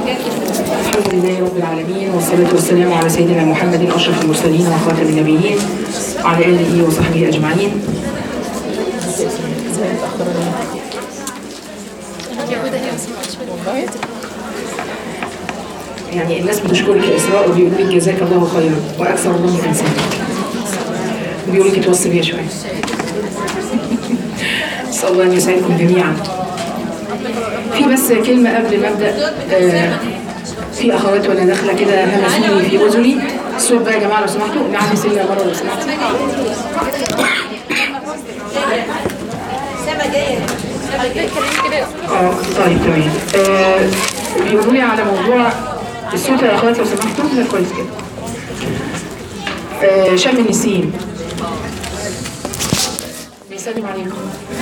الحمد لله رب العالمين والصلاة والسلام على سيدنا محمد أشرف المرسلين وخاتم النبيين وعلى آله وصحبه أجمعين يعني الناس بتشكرك يا إسراء وبيقولوا لك جزاك الله خيرا وأكثر الله من إنسان بيقولوا لك توصي بيها شوية نسأل الله أن يسعدكم جميعا في بس كلمة قبل ما أبدأ آه، في أخوات وأنا داخلة كده همسوني في أذني الصوت بقى يا جماعة لو سمحتوا نعلي سنة مرة لو سمحتوا اه طيب تمام آه، بيقولوا لي على موضوع الصوت يا اخوات لو سمحتوا لا كويس كده آه، شم النسيم بيسلم عليكم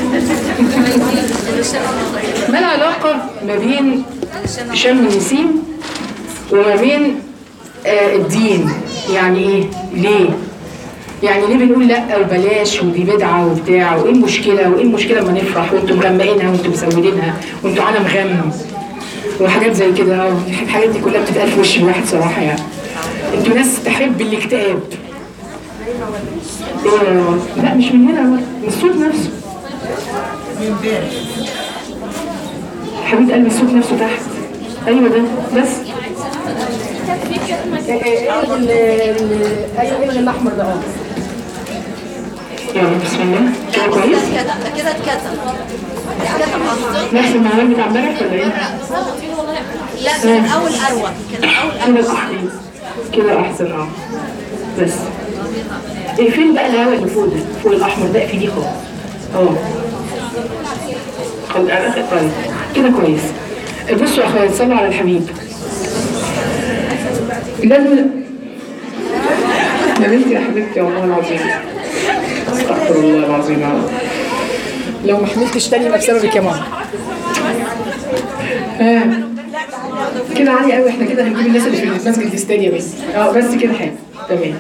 ما العلاقة ما بين شم النسيم وما بين آه، الدين يعني ايه ليه يعني ليه بنقول لا وبلاش ودي بدعه وبتاع وايه المشكله وايه المشكله لما نفرح وانتم مغمقينها وانتم مسودينها وانتم عالم غم وحاجات زي كده آه، الحاجات دي كلها بتتقال في وش الواحد صراحه يعني انتوا ناس تحب الاكتئاب إيه، لا مش من هنا من الصوت نفسه حبيب قلبي الصوت نفسه تحت ايوه ده بس إيه، إيه، الغي ال- ال- ايوه الغي الاحمر ده اه يلا بسم الله كده كويس كده اتكتب اتكتب اصلا نفس المعلومات بتاع امبارح ولا ايه؟ لا كان الاول اروق كان الاول كده احسن كده احسن اه بس ايه فين بقى الهواء اللي فوق ده؟ فوق الاحمر ده في دي خالص اه خد انا طيب كده كويس بصوا يا اخوات صلوا على الحبيب لازم يا بنتي يا حبيبتي والله العظيم استغفر الله العظيم يا رب لو ما حملتش تاني يبقى بسببك يا ماما آه. كده عالي قوي احنا كده هنجيب الناس اللي في المسجد الاستاديا بس اه بس كده حلو تمام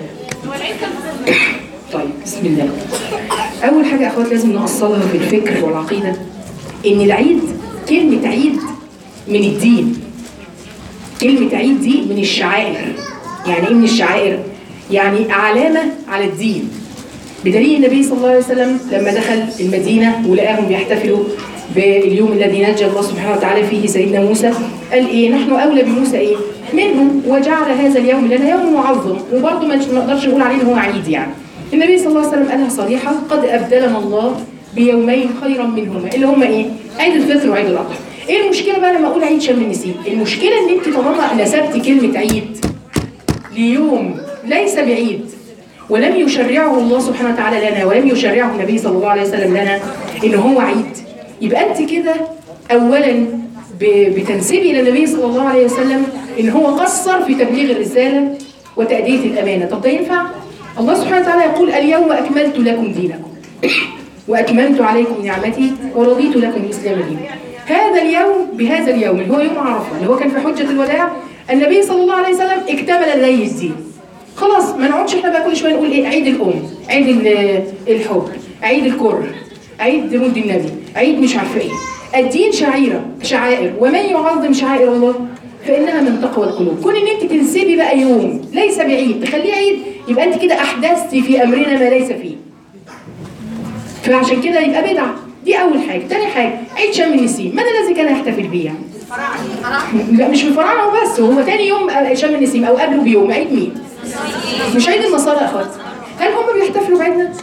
طيب بسم الله اول حاجه يا اخوات لازم نوصلها في الفكر والعقيده ان العيد كلمه عيد من الدين كلمه عيد دي من الشعائر يعني ايه من الشعائر يعني علامه على الدين بدليل النبي صلى الله عليه وسلم لما دخل المدينة ولقاهم بيحتفلوا باليوم الذي نجى الله سبحانه وتعالى فيه سيدنا موسى قال ايه نحن اولى بموسى ايه منهم وجعل هذا اليوم لنا يوم معظم وبرضه ما نقدرش نقول عليه ان هو عيد يعني النبي صلى الله عليه وسلم قالها صريحة قد ابدلنا الله بيومين خيرا منهما اللي هما ايه عيد الفطر وعيد الاضحى ايه المشكله بقى لما اقول عيد شم النسيم المشكله ان انت طالما نسبت كلمه عيد ليوم ليس بعيد ولم يشرعه الله سبحانه وتعالى لنا ولم يشرعه النبي صلى الله عليه وسلم لنا ان هو عيد يبقى انت كده اولا ب- بتنسبي الى النبي صلى الله عليه وسلم ان هو قصر في تبليغ الرساله وتاديه الامانه طب ده ينفع الله سبحانه وتعالى يقول اليوم اكملت لكم دينكم واتممت عليكم نعمتي ورضيت لكم الاسلام دينا هذا اليوم بهذا اليوم اللي هو يوم عرفه اللي هو كان في حجه الوداع النبي صلى الله عليه وسلم اكتمل لديه الدين خلاص ما نقعدش احنا بقى كل شويه نقول ايه عيد الام عيد ال- الحب عيد الكره عيد مولد النبي عيد مش عارفه ايه الدين شعيره شعائر ومن يعظم شعائر الله فانها من تقوى القلوب كون ان انت تنسبي بقى يوم ليس بعيد تخليه عيد يبقى انت كده احدثتي في امرنا ما ليس فيه فعشان كده يبقى بدعه دي اول حاجه تاني حاجه عيد شم النسيم من الذي كان يحتفل به يعني لا مش الفراعنه وبس هو تاني يوم شم النسيم او قبله بيوم عيد مين مش عيد النصارى يا اخواتي هل هم بيحتفلوا بعيدنا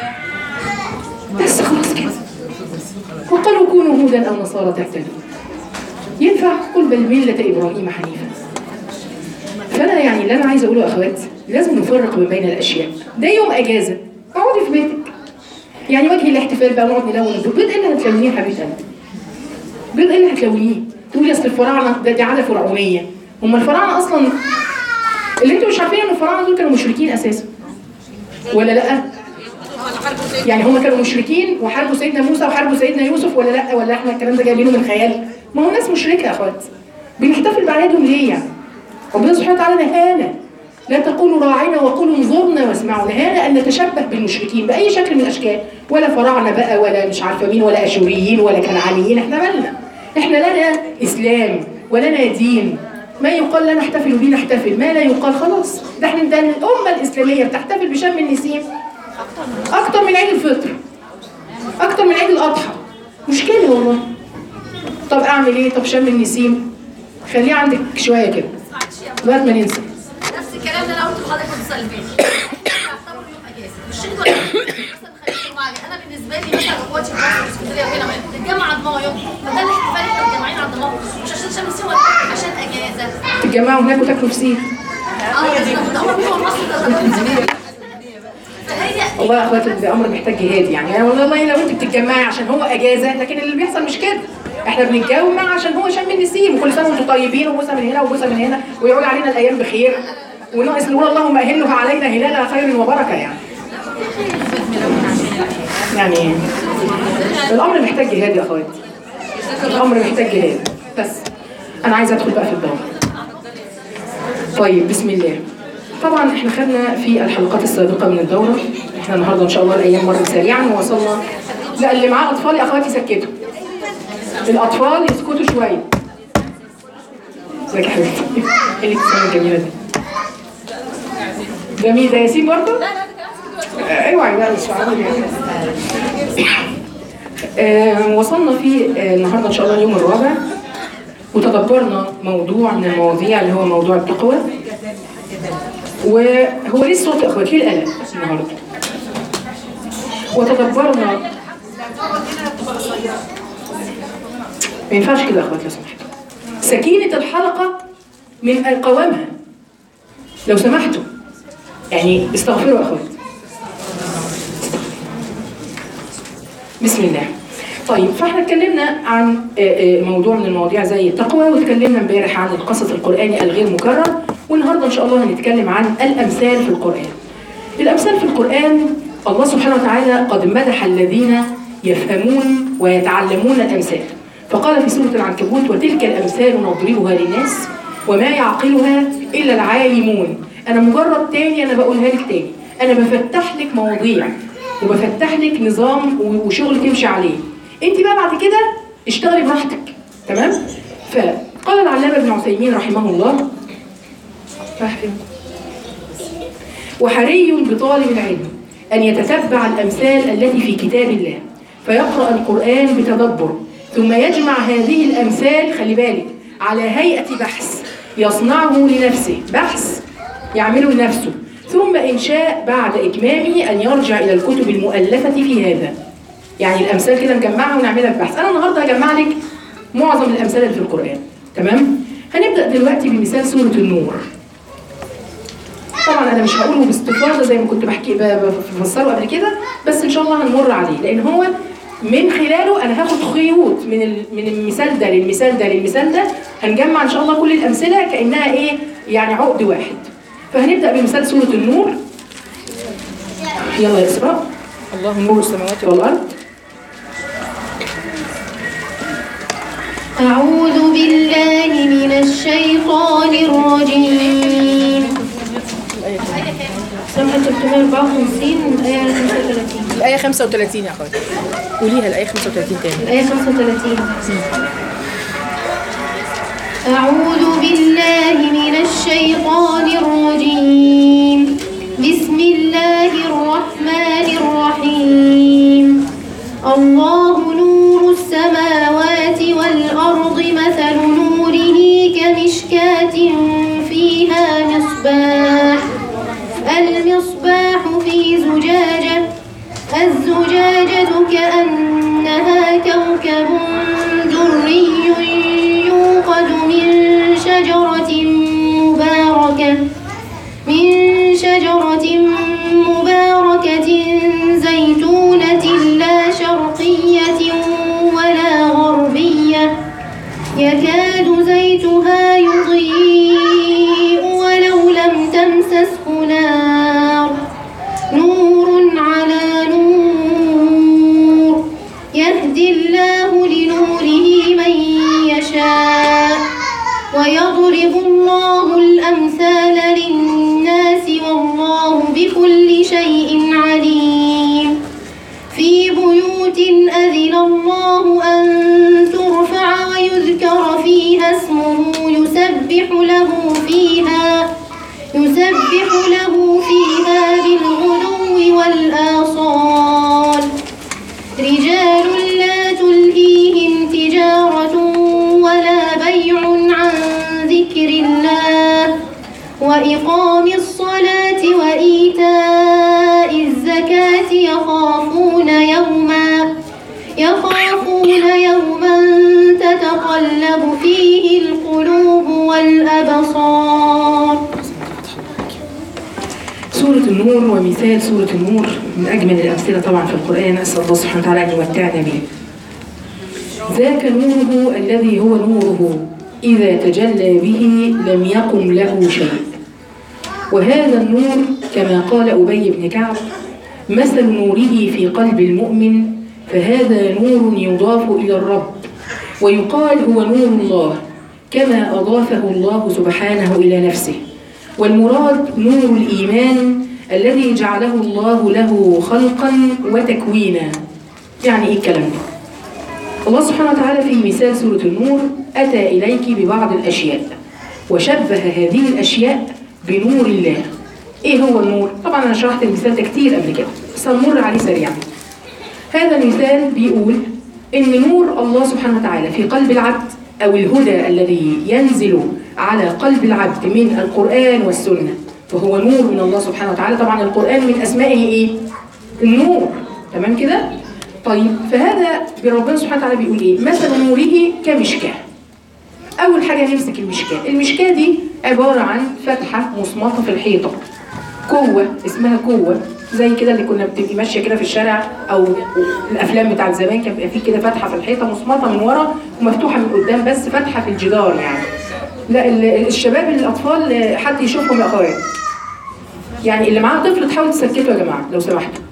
بس خلاص كده وقالوا كونوا هودا او نصارى تهتدوا ينفع قل بل مله ابراهيم حنيفا فانا يعني اللي انا عايزه اقوله يا اخوات لازم نفرق ما بين الاشياء ده يوم اجازه اقعدي في بيتك يعني وجه الاحتفال بقى نقعد نلون البيض بيض ايه اللي هتلونيه يا حبيبتي بيض ايه اللي هتلونيه تقولي اصل الفراعنه ده دي عاده فرعونيه هم الفراعنه اصلا اللي انتوا مش عارفين ان الفراعنه دول كانوا مشركين اساسا ولا لا يعني هم كانوا مشركين وحاربوا سيدنا موسى وحاربوا سيدنا يوسف ولا لا ولا احنا الكلام ده جايبينه من خيال ما هو ناس مشركه يا اخوات بنحتفل باعيادهم ليه يعني ربنا سبحانه وتعالى نهانا لا تقولوا راعنا وقولوا انظرنا واسمعوا نهانا ان نتشبه بالمشركين باي شكل من الاشكال ولا فراعنه بقى ولا مش عارفه مين ولا اشوريين ولا كنعانيين احنا مالنا احنا لنا اسلام ولنا دين ما يقال لا نحتفل به نحتفل ما لا يقال خلاص ده احنا ده الامه الاسلاميه بتحتفل بشم النسيم اكتر من عيد الفطر اكتر من عيد الاضحى مشكله والله طب اعمل ايه طب شم النسيم خليه عندك شويه كده لغايه ما ننسى نفس الكلام اللي انا قلته لحضرتك الاسبوع اللي فات اعتبر يوم اجازه مش شرط ولا مثلا خليكم معايا انا بالنسبه لي مثلا اخواتي في مصر في اسكندريه وهنا بنتجمع عند ماما يوم فده الاحتفال احنا متجمعين عند ماما مش عشان شم النسيم ولا عشان اجازه تتجمعوا هناك وتاكلوا فسيخ اه بس كنت اول يوم مصر فهي والله يا اخواتي ده امر محتاج جهاد يعني أنا والله لو انت بتتجمعي عشان هو اجازه لكن اللي بيحصل مش كده احنا بنتجمع عشان هو شم النسيم وكل سنه وانتم طيبين وبوسه من هنا وبوسه من هنا ويعود علينا الايام بخير وناقص نقول اللهم اهلها علينا هلال خير وبركه يعني يعني الامر محتاج جهاد يا اخواتي الامر محتاج جهاد بس انا عايزه ادخل بقى في الدور طيب بسم الله طبعا احنا خدنا في الحلقات السابقه من الدوره احنا النهارده ان شاء الله الايام مرت سريعا ووصلنا لا اللي معاه اطفال يا اخواتي سكتوا الاطفال يسكتوا شويه ازيك يا حبيبتي ايه الابتسامه الجميله دي جميل ده ياسين برضه؟ آه، اوعي بقى مش عارفة. آه، وصلنا في آه، النهارده ان شاء الله اليوم الرابع وتدبرنا موضوع من المواضيع اللي هو موضوع التقوى وهو ليه الصوت يا اخواتي ليه القلق النهارده وتدبرنا ما ينفعش كده يا اخواتي لو سمحتوا سكينة الحلقة من قوامها لو سمحتوا يعني استغفروا يا اخواتي بسم الله طيب فاحنا اتكلمنا عن آه، آه، موضوع من المواضيع زي التقوى واتكلمنا امبارح عن القصص القرآني الغير مكرر والنهارده ان شاء الله هنتكلم عن الامثال في القرآن. الامثال في القرآن الله سبحانه وتعالى قد مدح الذين يفهمون ويتعلمون الامثال. فقال في سورة العنكبوت وتلك الامثال نضربها للناس وما يعقلها الا العالمون. انا مجرد تاني انا بقولها لك تاني. انا بفتح لك مواضيع وبفتح لك نظام وشغل تمشي عليه. انت بقى بعد كده اشتغلي براحتك تمام؟ فقال العلامة ابن عثيمين رحمه الله فاهم وحري بطالب العلم أن يتتبع الأمثال التي في كتاب الله فيقرأ القرآن بتدبر ثم يجمع هذه الأمثال خلي بالك على هيئة بحث يصنعه لنفسه بحث يعمله لنفسه ثم إن شاء بعد إتمامه أن يرجع إلى الكتب المؤلفة في هذا يعني الأمثال كده نجمعها ونعملها في بحث أنا النهاردة هجمع لك معظم الأمثال اللي في القرآن تمام هنبدأ دلوقتي بمثال سورة النور طبعا انا مش هقوله باستفاضه زي ما كنت بحكي ب- بفسره قبل كده بس ان شاء الله هنمر عليه لان هو من خلاله انا هاخد خيوط من ال- من المثال ده للمثال ده للمثال ده هنجمع ان شاء الله كل الامثله كانها ايه يعني عقد واحد فهنبدا بمثال سوره النور يلا يا اسراء الله نور السماوات والارض أعوذ بالله من الشيطان الرجيم صفحة 354 آية 35 الايه 35 يا اخواتي قوليها الايه 35 تاني الآية 35 أعوذ بالله من الشيطان الرجيم بسم الله الرحمن الرحيم الله نور السماوات والأرض مثل نوره كمشكاة فيها مصباح المصباح في زجاجة الزجاجة كأنها كوكب دري يوقد من شجرة مباركة من شجرة مباركة زيتونة لا شرقية ولا غربية يكاد زيتها يضيء ولو لم تمسسه نار نور على نور يهدي الله لنوره من يسبح له فيها يسبح له فيها بالغدو والآصال رجال لا تلهيهم تجارة ولا بيع عن ذكر الله وإقام الصلاة وإيتاء الزكاة يخافون يوما يخافون يوما تتقلب فيه القلوب والأبصار سورة النور ومثال سورة النور من أجمل الأمثلة طبعا في القرآن أسأل الله سبحانه وتعالى أن يمتعنا به ذاك نوره الذي هو نوره إذا تجلى به لم يقم له شيء وهذا النور كما قال أبي بن كعب مثل نوره في قلب المؤمن فهذا نور يضاف إلى الرب ويقال هو نور الله كما أضافه الله سبحانه إلى نفسه والمراد نور الإيمان الذي جعله الله له خلقا وتكوينا يعني إيه الكلام ده؟ الله سبحانه وتعالى في مثال سورة النور أتى إليك ببعض الأشياء وشبه هذه الأشياء بنور الله إيه هو النور؟ طبعا أنا شرحت المثال ده كتير قبل كده بس هنمر عليه سريعا هذا المثال بيقول إن نور الله سبحانه وتعالى في قلب العبد أو الهدى الذي ينزل على قلب العبد من القرآن والسنة وهو نور من الله سبحانه وتعالى طبعا القرآن من أسمائه إيه؟ النور تمام كده؟ طيب فهذا بربنا سبحانه وتعالى بيقول إيه؟ مثل نوره كمشكاه أول حاجة نمسك المشكاة المشكاة دي عبارة عن فتحة مصمطة في الحيطة كوة اسمها كوة زي كده اللي كنا بتبقي ماشية كده في الشارع أو الأفلام بتاعت زمان كان بيبقى فيه كده فتحة في الحيطة مصمطة من ورا ومفتوحة من قدام بس فتحة في الجدار يعني لا ال- الشباب الأطفال حد يشوفهم يا أخويا يعني اللي معاه طفل تحاول تسكته يا جماعة لو سمحتوا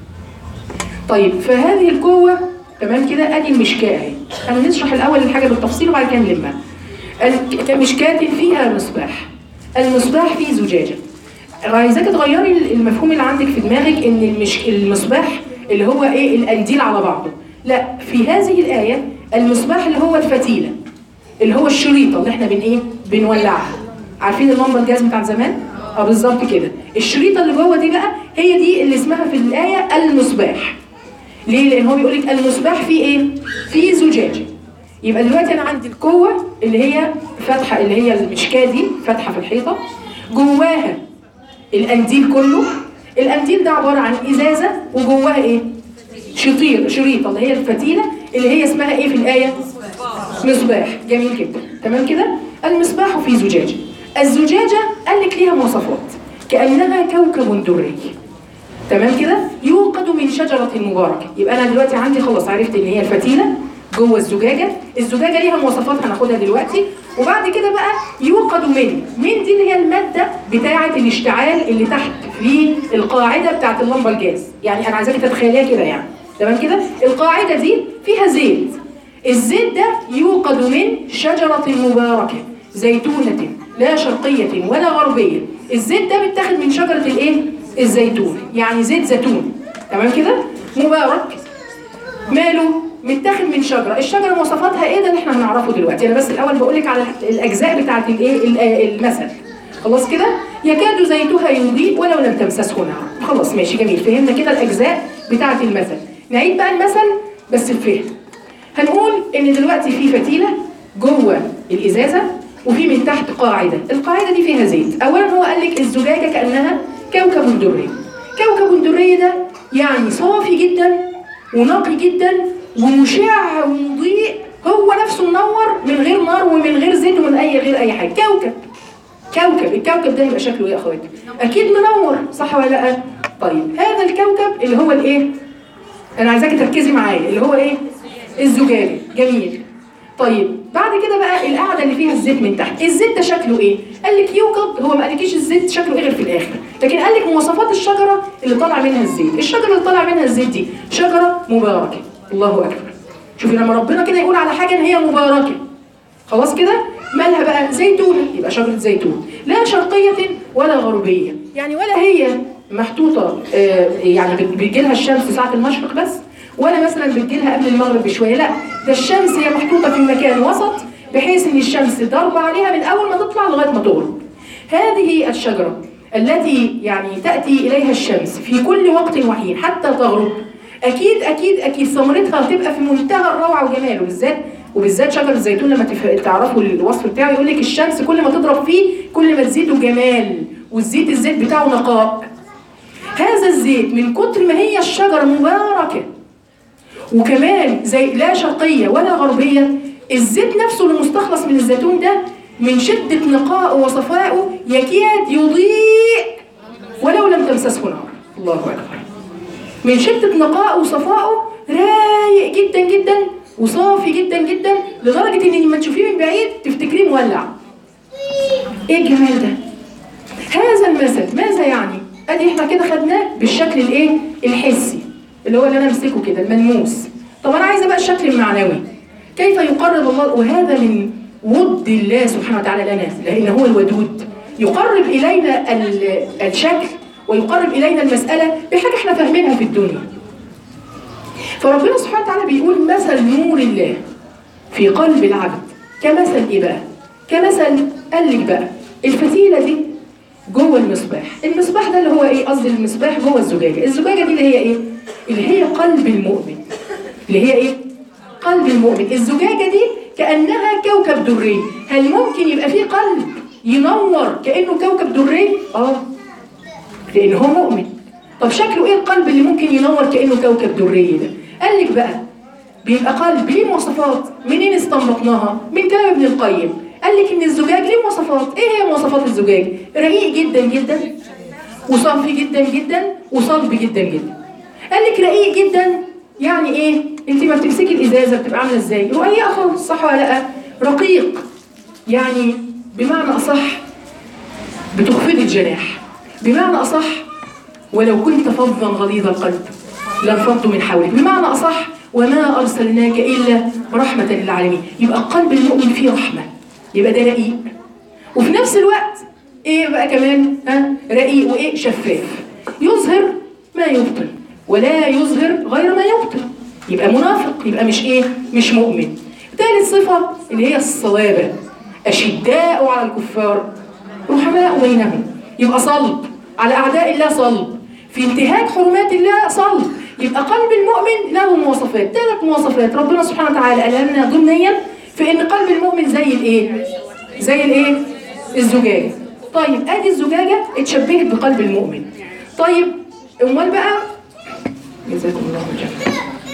طيب فهذه القوة تمام كده ادي المشكاة اهي انا نشرح الاول الحاجة بالتفصيل وبعد كده نلمها ال- كمشكاة فيها مصباح المصباح فيه زجاجة عايزاك تغيري المفهوم اللي عندك في دماغك ان المش... المصباح اللي هو ايه القنديل على بعضه لا في هذه الآية المصباح اللي هو الفتيلة اللي هو الشريطة اللي احنا بن ايه بنولعها عارفين اللمبة الجاز بتاع زمان اه بالظبط كده الشريطة اللي جوه دي بقى هي دي اللي اسمها في الآية المصباح ليه؟ لأن هو بيقول لك المصباح فيه إيه؟ فيه زجاجة. يبقى دلوقتي أنا عندي القوة اللي هي فتحة اللي هي المشكاة دي فتحة في الحيطة جواها القنديل كله القنديل ده عبارة عن إزازة وجواها إيه؟ شطير شريطة اللي هي الفتيلة اللي هي اسمها إيه في الآية؟ مصباح جميل جدا تمام كده؟ المصباح في زجاجة الزجاجة قال لك ليها مواصفات كأنها كوكب دري تمام كده يوقد من شجرة مباركة يبقى أنا دلوقتي عندي خلاص عرفت إن هي الفتيلة جوه الزجاجة الزجاجة ليها مواصفات هناخدها دلوقتي وبعد كده بقى يوقد من من دي اللي هي المادة بتاعة الاشتعال اللي تحت في القاعدة بتاعة اللمبة الجاز يعني أنا عايزاك تتخيليها كده يعني تمام كده القاعدة دي فيها زيت الزيت ده يوقد من شجرة مباركة زيتونة لا شرقية ولا غربية الزيت ده بيتاخد من شجرة الايه؟ الزيتون يعني زيت زيتون تمام كده؟ مبارك ماله؟ متاخد من شجرة الشجرة مواصفاتها ايه ده اللي احنا هنعرفه دلوقتي انا بس الاول بقول لك على الاجزاء بتاعت الايه ال- المثل خلاص كده يكاد زيتها يضيء ولو لم تمسسه نار خلاص ماشي جميل فهمنا كده الاجزاء بتاعت المثل نعيد بقى المثل بس الفهم هنقول ان دلوقتي في فتيله جوه الازازه وفي من تحت قاعده القاعده دي فيها زيت اولا هو قال لك الزجاجه كانها كوكب دري كوكب دري ده يعني صافي جدا ونقي جدا ومشع ومضيء هو نفسه منور من غير نار ومن غير زيت ومن اي غير اي حاجه كوكب كوكب الكوكب ده يبقى شكله ايه يا اخواتي اكيد منور صح ولا لا طيب هذا الكوكب اللي هو الايه انا عايزاكي تركزي معايا اللي هو ايه الزجاجه جميل طيب بعد كده بقى القاعده اللي فيها الزيت من تحت الزيت ده شكله ايه قال لك يوقد هو ما قالكيش الزيت شكله ايه غير في الاخر لكن قال لك مواصفات الشجره اللي طالع منها الزيت الشجره اللي طالع منها الزيت دي شجره مباركه الله اكبر شوفي لما ربنا كده يقول على حاجه ان هي مباركه خلاص كده مالها بقى زيتونة يبقى شجرة زيتون لا شرقية ولا غربية يعني ولا هي محطوطة آه، يعني بتجي لها الشمس ساعة المشرق بس ولا مثلا بتجي لها قبل المغرب بشوية لا ده الشمس هي محطوطة في مكان وسط بحيث ان الشمس ضربة عليها من اول ما تطلع لغايه ما تغرب هذه الشجره التي يعني تاتي اليها الشمس في كل وقت وحين حتى تغرب اكيد اكيد اكيد ثمرتها هتبقى في منتهى الروعه وجمال وبالذات وبالذات شجر الزيتون لما تف- تعرفوا الوصف بتاعه يقول لك الشمس كل ما تضرب فيه كل ما تزيده جمال والزيت الزيت بتاعه نقاء هذا الزيت من كتر ما هي الشجره مباركه وكمان زي لا شرقيه ولا غربيه الزيت نفسه اللي مستخلص من الزيتون ده من شده نقائه وصفائه يكاد يضيء ولو لم تمسسه نار الله اكبر من شده نقائه وصفائه رايق جدا جدا وصافي جدا جدا لدرجه ان لما تشوفيه من بعيد تفتكريه مولع ايه الجمال ده هذا المثل ماذا يعني ادي احنا كده خدناه بالشكل الايه الحسي اللي هو اللي انا امسكه كده الملموس طب انا عايزه بقى الشكل المعنوي كيف يقرب الله وهذا من ود الله سبحانه وتعالى لنا لان هو الودود يقرب الينا ال- الشكل ويقرب الينا المساله بحاجه احنا فاهمينها في الدنيا فربنا سبحانه وتعالى بيقول مثل نور الله في قلب العبد كمثل ايه بقى كمثل قال لك بقى الفتيله دي جوه المصباح المصباح ده اللي هو ايه قصدي المصباح جوه الزجاجه الزجاجه دي اللي هي ايه اللي هي قلب المؤمن اللي هي ايه قلب المؤمن الزجاجه دي كانها كوكب دري هل ممكن يبقى فيه قلب ينور كانه كوكب دري اه لان هو مؤمن طب شكله ايه القلب اللي ممكن ينور كانه كوكب دري ده قال لك بقى بيبقى قلب ليه مواصفات منين استنبطناها من كلام ابن القيم قال لك ان الزجاج ليه مواصفات ايه هي مواصفات الزجاج رقيق جدا جدا وصافي جدا جدا وصلب جدا جدا قال لك رقيق جدا يعني ايه انت ما بتمسكي الازازه بتبقى عامله ازاي رقيقه خالص صح ولا لا رقيق يعني بمعنى اصح بتخفضي الجناح بمعنى اصح ولو كنت فظا غليظ القلب لانفضوا من حولك بمعنى اصح وما ارسلناك الا رحمه للعالمين يبقى قلب المؤمن فيه رحمه يبقى ده رقيق وفي نفس الوقت ايه بقى كمان ها رقيق وايه شفاف يظهر ما يبطن ولا يظهر غير ما يبطن يبقى منافق يبقى مش ايه مش مؤمن ثالث صفه اللي هي الصلابه اشداء على الكفار رحماء بينهم يبقى صلب على اعداء الله صلب في انتهاك حرمات الله صلب يبقى قلب المؤمن له مواصفات ثلاث مواصفات ربنا سبحانه وتعالى قالها لنا ضمنيا في ان قلب المؤمن زي الايه زي الايه الزجاجه طيب ادي الزجاجه اتشبهت بقلب المؤمن طيب امال بقى جزاكم الله خيرا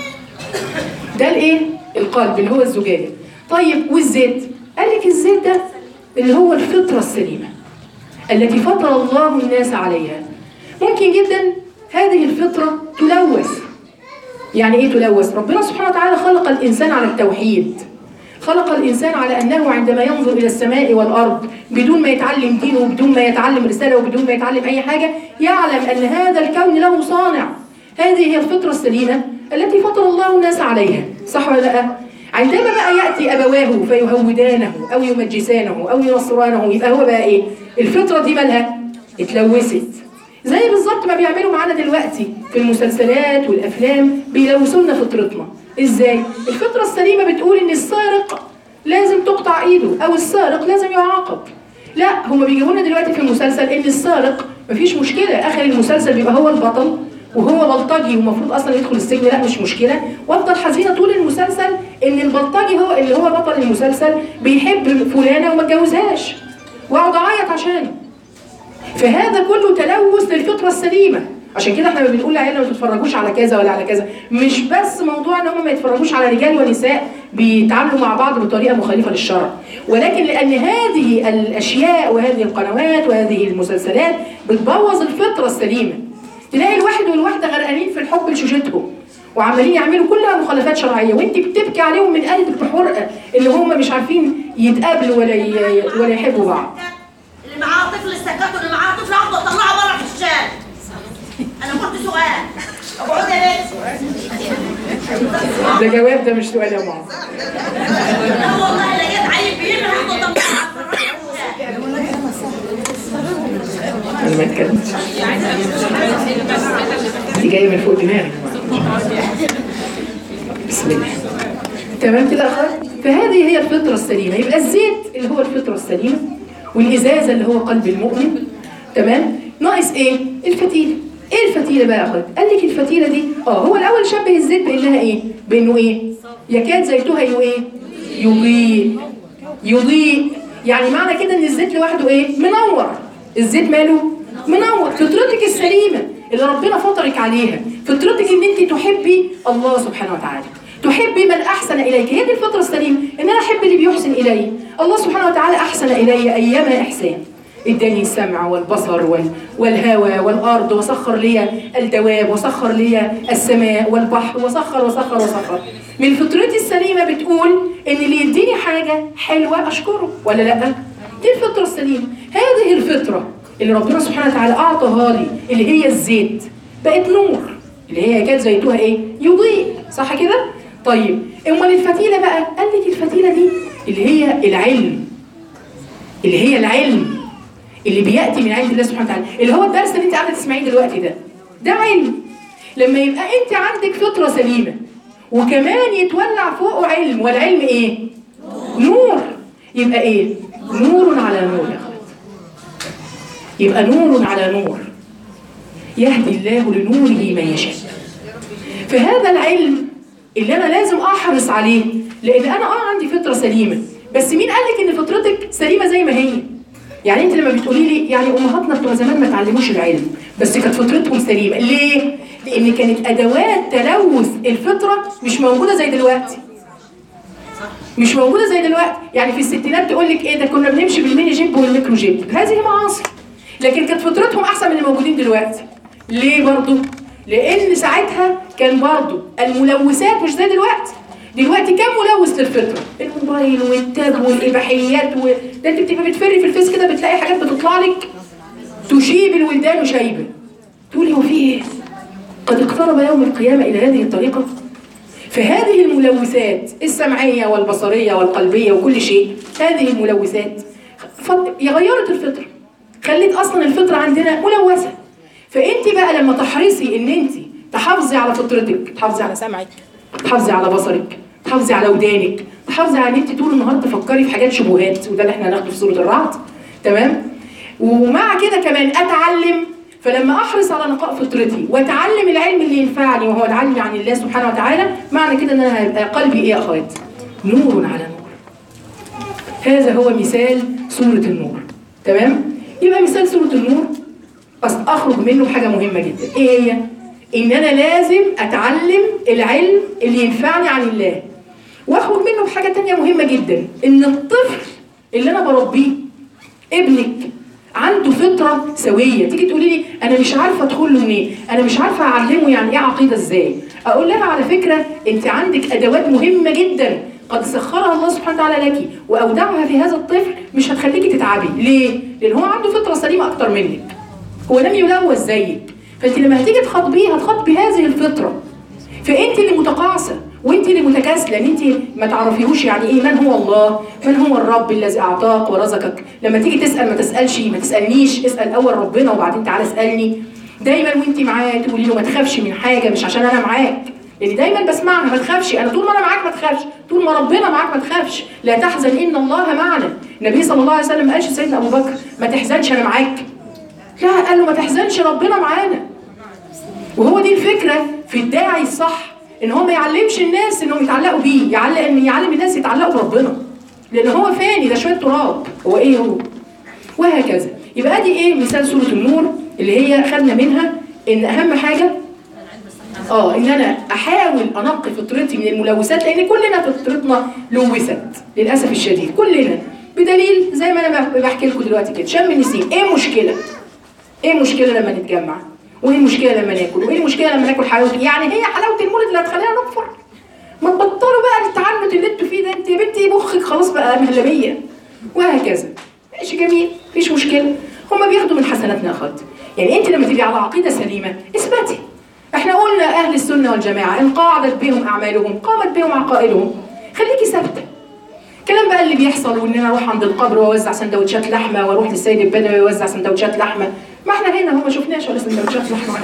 ده الايه القلب اللي هو الزجاجه طيب والزيت قال لك الزيت ده اللي هو الفطره السليمه التي فطر الله الناس عليها ممكن جدا هذه الفطره تلوث يعني ايه تلوث ربنا سبحانه وتعالى خلق الانسان على التوحيد خلق الانسان على انه عندما ينظر الى السماء والارض بدون ما يتعلم دينه وبدون ما يتعلم رساله وبدون ما يتعلم اي حاجه يعلم ان هذا الكون له صانع هذه هي الفطره السليمه التي فطر الله الناس عليها صح ولا لا عندما بقى ياتي ابواه فيهودانه او يمجسانه او ينصرانه يبقى هو بقى ايه الفطره دي مالها اتلوثت زي بالظبط ما بيعملوا معانا دلوقتي في المسلسلات والافلام بيلوثونا فطرتنا ازاي الفطره السليمه بتقول ان السارق لازم تقطع ايده او السارق لازم يعاقب لا هما بيجيبوا لنا دلوقتي في المسلسل ان السارق مفيش مشكله اخر المسلسل بيبقى هو البطل وهو بلطجي ومفروض اصلا يدخل السجن لا مش مشكله وافضل حزينه طول المسلسل ان البلطجي هو اللي هو بطل المسلسل بيحب فلانه وما اتجوزهاش واقعد اعيط عشانه فهذا كله تلوث للفطره السليمه عشان كده احنا ما بنقول لعيالنا ما تتفرجوش على كذا ولا على كذا مش بس موضوع ان هم ما يتفرجوش على رجال ونساء بيتعاملوا مع بعض بطريقه مخالفه للشرع ولكن لان هذه الاشياء وهذه القنوات وهذه المسلسلات بتبوظ الفطره السليمه تلاقي الواحد والواحده غرقانين في الحب لشوشتهم وعمالين يعملوا كلها مخالفات شرعيه وانت بتبكي عليهم من قلبك بحرقه ان هم مش عارفين يتقابلوا ولا ي... ولا يحبوا بعض اللي معاه طفل السكات واللي معاه طفل افضل طلعه بره في الشارع انا كنت سؤال اقعد يا بنت ده جواب ده مش سؤال يا ماما لا والله اللي جت عيل بيغرق هفضل طلعه في الشارع انا ما اتكلمتش دي جايه من فوق دماغي بسم الله تمام كده يا اخوات فهذه هي الفطره السليمه يبقى الزيت اللي هو الفطره السليمه والازازه اللي هو قلب المؤمن تمام ناقص ايه الفتيله ايه الفتيله بقى يا اخوات قال لك الفتيله دي اه هو الاول شبه الزيت بانها ايه بانه ايه يكاد زيتها يو ايه يضيء يضيء يعني معنى كده ان الزيت لوحده ايه منور الزيت ماله منور فطرتك السليمه اللي ربنا فطرك عليها فطرتك ان انت تحبي الله سبحانه وتعالى تحبي من احسن اليك هي دي الفطره السليمه ان انا احب اللي بيحسن الي الله سبحانه وتعالى احسن الي ايما احسان اداني السمع والبصر وال... والهوى والارض وسخر لي الدواب وسخر لي السماء والبحر وسخر وسخر وسخر من فطرتي السليمه بتقول ان اللي يديني حاجه حلوه اشكره ولا لا دي الفطره السليمه هذه الفطره اللي ربنا سبحانه وتعالى اعطاها لي اللي هي الزيت بقت نور اللي هي كانت زيتها ايه يضيء صح كده طيب امال الفتيله بقى قال لك الفتيله دي اللي هي العلم اللي هي العلم اللي بياتي من عند الله سبحانه وتعالى اللي هو الدرس اللي انت قاعده تسمعيه دلوقتي ده ده علم لما يبقى انت عندك فطره سليمه وكمان يتولع فوقه علم والعلم ايه نور يبقى ايه نور على نور يا اخوات يبقى نور على نور يهدي الله لنوره من يشاء فهذا العلم اللي انا لازم احرص عليه لان انا اه عندي فطره سليمه بس مين قال لك ان فطرتك سليمه زي ما هي يعني انت لما بتقولي لي يعني امهاتنا بتوع زمان ما اتعلموش العلم بس كانت فطرتهم سليمه ليه لان كانت ادوات تلوث الفطره مش موجوده زي دلوقتي مش موجوده زي دلوقتي يعني في الستينات تقول لك ايه ده كنا بنمشي بالميني جيب والميكرو جيب هذه معاصر لكن كانت فطرتهم احسن من اللي موجودين دلوقتي ليه برضو لان ساعتها كان برضو الملوثات مش زي دلوقتي دلوقتي كم ملوث للفطره الموبايل والتاب والاباحيات و... ده انت بتبقى بتفري في الفيس كده بتلاقي حاجات بتطلع لك تشيب الولدان شيبه تقولي هو في ايه قد اقترب يوم القيامه الى هذه الطريقه فهذه الملوثات السمعيه والبصريه والقلبيه وكل شيء هذه الملوثات ف- غيرت الفطره خلت اصلا الفطره عندنا ملوثه فانت بقى لما تحرصي ان انت تحافظي على فطرتك تحافظي على سمعك تحافظي على بصرك تحافظي على ودانك تحافظي على ان انت طول النهار تفكري في حاجات شبهات وده اللي احنا هناخده في سوره الرعد تمام ومع كده كمان اتعلم فلما احرص على نقاء فطرتي واتعلم العلم اللي ينفعني وهو العلم عن الله سبحانه وتعالى معنى كده ان انا هيبقى قلبي ايه يا اخوات نور على نور هذا هو مثال سورة النور تمام يبقى مثال سورة النور بس اخرج منه بحاجة مهمة جدا ايه هي ان انا لازم اتعلم العلم اللي ينفعني عن الله واخرج منه بحاجة تانية مهمة جدا ان الطفل اللي انا بربيه ابنك عنده فطرة سوية تيجي تقولي لي انا مش عارفة ادخل له منين انا مش عارفة اعلمه يعني ايه عقيدة ازاي اقول لها على فكرة انت عندك ادوات مهمة جدا قد سخرها الله سبحانه وتعالى لك واودعها في هذا الطفل مش هتخليكي تتعبي ليه لان هو عنده فطرة سليمة اكتر منك هو لم يلوث زيك فانت لما هتيجي تخاطبيه هتخاطبي هذه الفطرة فانت اللي متقاعسه وانت اللي متكاسله ان انت ما تعرفيهوش يعني ايه من هو الله من هو الرب الذي اعطاك ورزقك لما تيجي تسال ما تسالش ما تسالنيش اسال اول ربنا وبعدين تعالى اسالني دايما وانت معاه تقولي له ما تخافش من حاجه مش عشان انا معاك لان دايما بسمعها ما تخافش انا طول ما انا معاك ما تخافش طول ما ربنا معاك ما تخافش لا تحزن ان الله معنا النبي صلى الله عليه وسلم ما قالش سيدنا ابو بكر ما تحزنش انا معاك لا قال له ما تحزنش ربنا معانا وهو دي الفكرة في الداعي الصح ان هو ما يعلمش الناس انهم يتعلقوا بيه يعلم ان يعلم الناس يتعلقوا بربنا لان هو فاني ده شوية تراب هو ايه هو وهكذا يبقى دي ايه مثال سورة النور اللي هي خدنا منها ان اهم حاجة اه ان انا احاول انقي فطرتي من الملوثات لان كلنا فطرتنا لوثت للاسف الشديد كلنا بدليل زي ما انا بحكي لكم دلوقتي كده شم النسيم ايه المشكله ايه المشكله لما نتجمع وايه المشكله لما ناكل وايه المشكله لما ناكل حلاوه يعني هي حلاوه المولد اللي هتخلينا نكفر ما تبطلوا بقى التعنت اللي انتوا فيه ده انت يا بنتي مخك خلاص بقى مهلبيه وهكذا ماشي جميل مفيش مشكله هما بياخدوا من حسناتنا يا اخوات يعني انت لما تبقي على عقيده سليمه اثبتي احنا قلنا اهل السنه والجماعه ان قعدت بهم اعمالهم قامت بهم عقائدهم خليكي ثابته الكلام بقى اللي بيحصل وان انا اروح عند القبر واوزع سندوتشات لحمه واروح للسيد البدوي واوزع سندوتشات لحمه ما احنا هنا هو ما شفناش ولا سندوتشات لحمه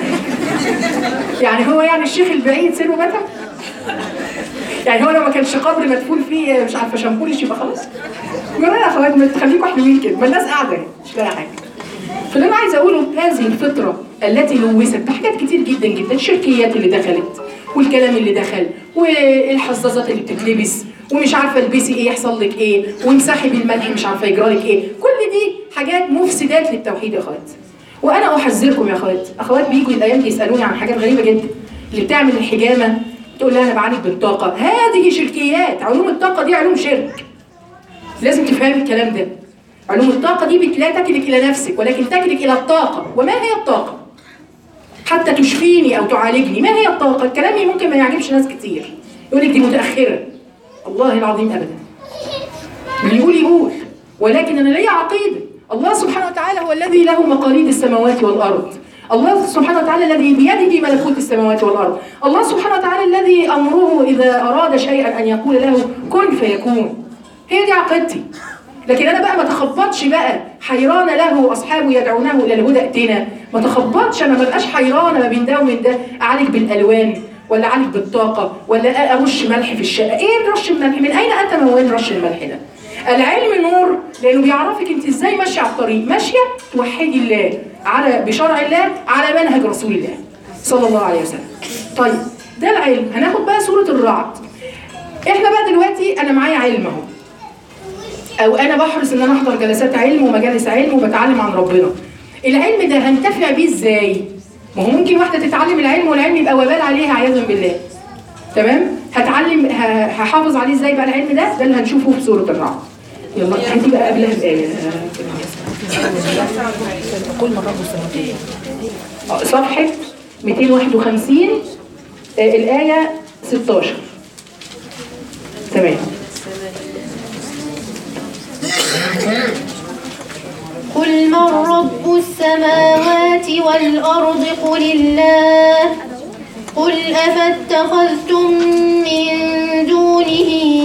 يعني هو يعني الشيخ البعيد سره متى يعني هو لو ما كانش قبر مدفون فيه مش عارفه شامبوليش يبقى خلاص يقولوا يا اخوات ما تخليكم حلوين كده ما الناس قاعده اهي، مش لاقي حاجه فاللي انا عايزه اقوله هذه الفطره التي لوثت بحاجات كتير جدا جدا الشركيات اللي دخلت والكلام اللي دخل والحظاظات اللي بتتلبس ومش عارفه البسي ايه يحصل لك ايه وامسحي بالملح مش عارفه يجرى لك ايه كل دي حاجات مفسدات للتوحيد يا اخوات وانا احذركم يا اخوات اخوات بيجوا الايام دي يسالوني عن حاجات غريبه جدا اللي بتعمل الحجامه تقول لها انا بعالج بالطاقه هذه شركيات علوم الطاقه دي علوم شرك لازم تفهمي الكلام ده علوم الطاقة دي بت- لا تكلك إلى نفسك ولكن تكلك إلى الطاقة وما هي الطاقة؟ حتى تشفيني أو تعالجني ما هي الطاقة؟ الكلام ممكن ما يعجبش ناس كتير يقول لك دي متأخرة الله العظيم أبدا اللي يقول يقول ولكن أنا ليا عقيدة الله سبحانه وتعالى هو الذي له مقاليد السماوات والأرض الله سبحانه وتعالى الذي بيده ملكوت السماوات والأرض الله سبحانه وتعالى الذي أمره إذا أراد شيئا أن يقول له كن فيكون هي دي عقيدتي لكن انا بقى ما تخبطش بقى حيران له اصحابه يدعونه الى الهدى ائتنا ما تخبطش انا ما بقاش حيرانه ما بين ده ومن ده اعالج بالالوان ولا اعالج بالطاقه ولا ارش ملح في الشقه ايه رش الملح من اين اتى موال رش الملح ده العلم نور لانه بيعرفك انت ازاي ماشيه على الطريق ماشيه توحدي الله على بشرع الله على منهج رسول الله صلى الله عليه وسلم طيب ده العلم هناخد بقى سوره الرعد احنا بقى دلوقتي انا معايا علم اهو او انا بحرص ان انا احضر جلسات علم ومجالس علم وبتعلم عن ربنا العلم ده هنتفع بيه ازاي ما هو ممكن واحده تتعلم العلم والعلم يبقى وبال عليها عياذا بالله تمام هتعلم ه- هحافظ عليه ازاي بقى العلم ده ده اللي هنشوفه في سوره الرعد يلا هاتي بقى قبلها بايه آه، صفحه 251 آه، الايه 16 تمام قل من رب السماوات والأرض قل الله قل أفاتخذتم من دونه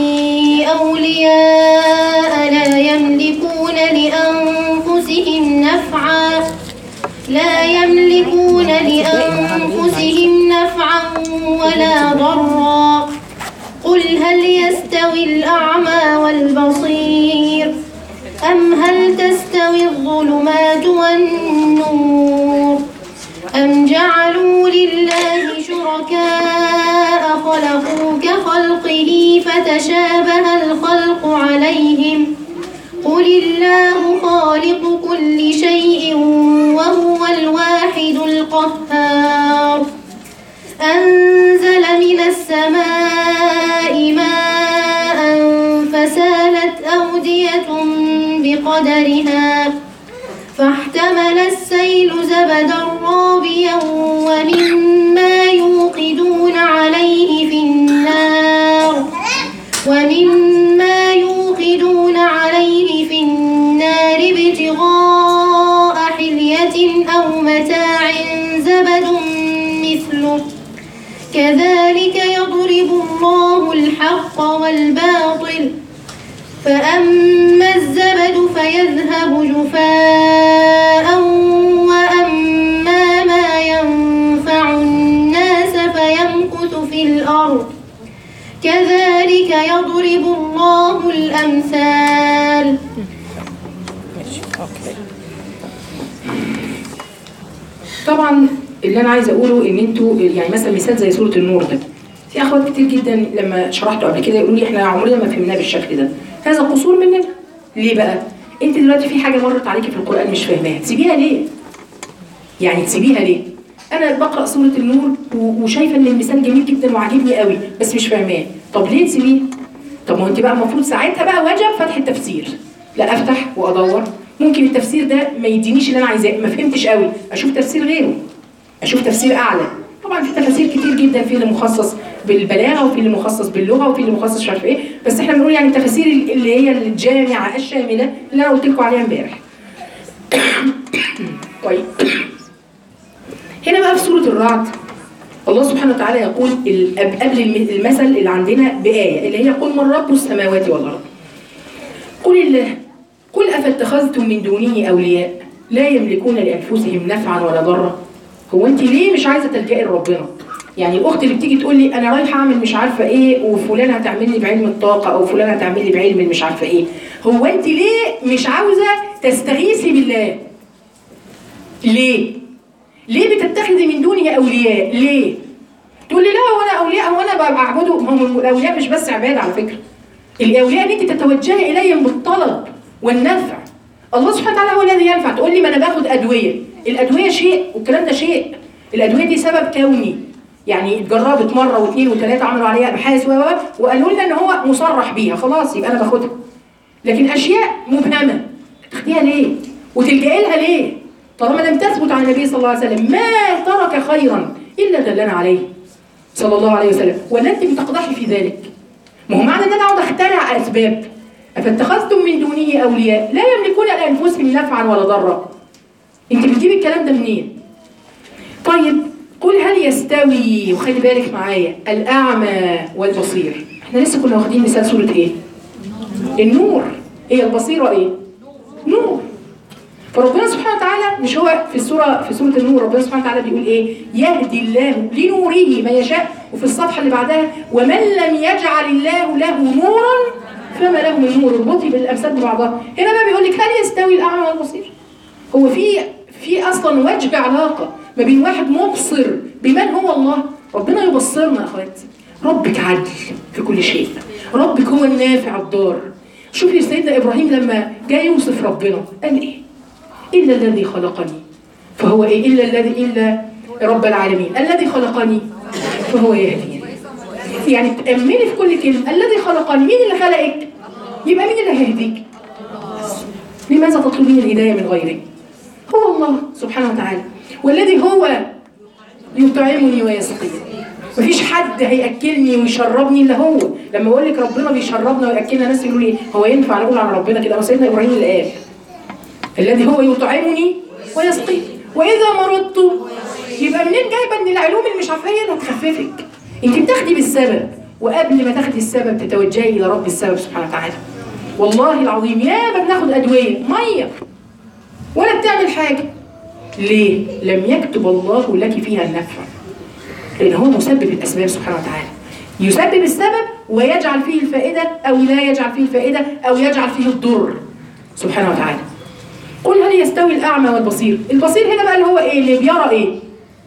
أولياء لا يملكون لأنفسهم نفعا لا يملكون لأنفسهم نفعا ولا ضرا قل هل يستوي الأعمى والبصير أم هل تستوي الظلمات والنور أم جعلوا لله شركاء خلقوا كخلقه فتشابه الخلق عليهم قل الله خالق كل شيء وهو الواحد القهار أنزل من السماء ماء فسالت أودية بقدرها فاحتمل السيل زبدا رابيا ومما يوقدون عليه في النار ومما يوقدون عليه في النار ابتغاء حلية أو متاع زبد مثله كذلك يضرب الله الحق والباطل فأما الزبد فيذهب جفاء وأما ما ينفع الناس فيمكث في الأرض كذلك يضرب الله الأمثال طبعا اللي انا عايزه اقوله ان انتوا يعني مثلا مثال زي سوره النور ده في اخوات كتير جدا لما شرحته قبل كده يقولوا لي احنا عمرنا ما فهمناه بالشكل ده هذا قصور مننا ليه بقى انت دلوقتي في حاجه مرت عليكي في القران مش فاهماها تسيبيها ليه يعني تسيبيها ليه انا بقرا سوره النور و- وشايفه ان المثال جميل جدا وعاجبني قوي بس مش فاهماه طب ليه تسيبيه طب ما هو انت بقى المفروض ساعتها بقى وجب فتح التفسير لا افتح وادور ممكن التفسير ده ما يدينيش اللي انا عايزاه ما فهمتش قوي اشوف تفسير غيره اشوف تفسير اعلى طبعا في تفاسير كتير جدا في اللي مخصص بالبلاغه وفي اللي مخصص باللغه وفي اللي مخصص مش عارف ايه بس احنا بنقول يعني التفاسير اللي هي الجامعه الشامله اللي انا قلت لكم عليها امبارح طيب هنا بقى في سوره الرعد الله سبحانه وتعالى يقول ال- قب- قبل الم- المثل اللي عندنا بآية اللي هي قل من رب السماوات والأرض قل الله قل أفاتخذتم من دونه أولياء لا يملكون لأنفسهم نفعا ولا ضرا هو أنت ليه مش عايزة تلجئي لربنا يعني الاخت اللي بتيجي تقول لي انا رايحه اعمل مش عارفه ايه وفلان هتعمل لي بعلم الطاقه او فلان هتعمل لي بعلم مش عارفه ايه هو انت ليه مش عاوزه تستغيثي بالله ليه ليه بتتخذي من دونه اولياء ليه تقول لي لا هو انا اولياء هو انا ببقى اعبده ما هم الاولياء مش بس عباده على فكره الاولياء ان انت تتوجهي اليهم بالطلب والنفع الله سبحانه وتعالى هو الذي ينفع تقول لي ما انا باخد ادويه الادويه شيء والكلام ده شيء الادويه دي سبب كوني يعني اتجربت مره واثنين وثلاثه عملوا عليها ابحاث و و- وقالوا لنا ان هو مصرح بيها خلاص يبقى انا باخدها لكن اشياء مبهمه تاخديها ليه وتلجئي لها ليه طالما لم تثبت عن النبي صلى الله عليه وسلم ما ترك خيرا الا دلنا عليه صلى الله عليه وسلم ولا انت بتقدحي في ذلك ما هو معنى ان انا اقعد اخترع اسباب افاتخذتم من دونه اولياء لا يملكون لانفسهم نفعا ولا ضرا انت بتجيبي الكلام ده منين طيب قل هل يستوي وخلي بالك معايا الاعمى والبصير احنا لسه كنا واخدين مثال سوره ايه النور هي البصيره ايه نور فربنا سبحانه وتعالى مش هو في السوره في سوره النور ربنا سبحانه وتعالى بيقول ايه يهدي الله لنوره من يشاء وفي الصفحه اللي بعدها ومن لم يجعل الله له نورا فما له من نور اربطي بالامثال ببعضها هنا بقى بيقول لك هل يستوي الاعمى والبصير هو في في اصلا وجه علاقه ما بين واحد مبصر بمن هو الله ربنا يبصرنا يا اخواتي ربك عدل في كل شيء ربك هو النافع الضار شوفي سيدنا ابراهيم لما جاء يوصف ربنا قال ايه الا الذي خلقني فهو ايه الا الذي الا رب العالمين الذي خلقني فهو يهديني يعني تأمني في كل كلمة الذي خلقني مين اللي خلقك يبقى مين اللي هيهديك لماذا تطلبين الهداية من غيره هو الله سبحانه وتعالى والذي هو يطعمني ويسقيني مفيش حد هياكلني ويشربني الا هو لما بقول لك ربنا بيشربنا وياكلنا ناس يقولوا لي هو ينفع نقول على ربنا كده ما سيدنا ابراهيم اللي قال الذي هو يطعمني ويسقيني واذا مرضت يبقى منين جايبه ان العلوم اللي مش عارفه هي اللي هتخففك انت بتاخدي بالسبب وقبل ما تاخدي السبب تتوجهي الى رب السبب سبحانه وتعالى والله العظيم يا ما بناخد ادويه ميه ولا بتعمل حاجه ليه لم يكتب الله لك فيها النفع لان هو مسبب الاسباب سبحانه وتعالى يسبب السبب ويجعل فيه الفائده او لا يجعل فيه الفائده او يجعل فيه الضر سبحانه وتعالى قل هل يستوي الاعمى والبصير البصير هنا بقى اللي هو ايه اللي بيرى ايه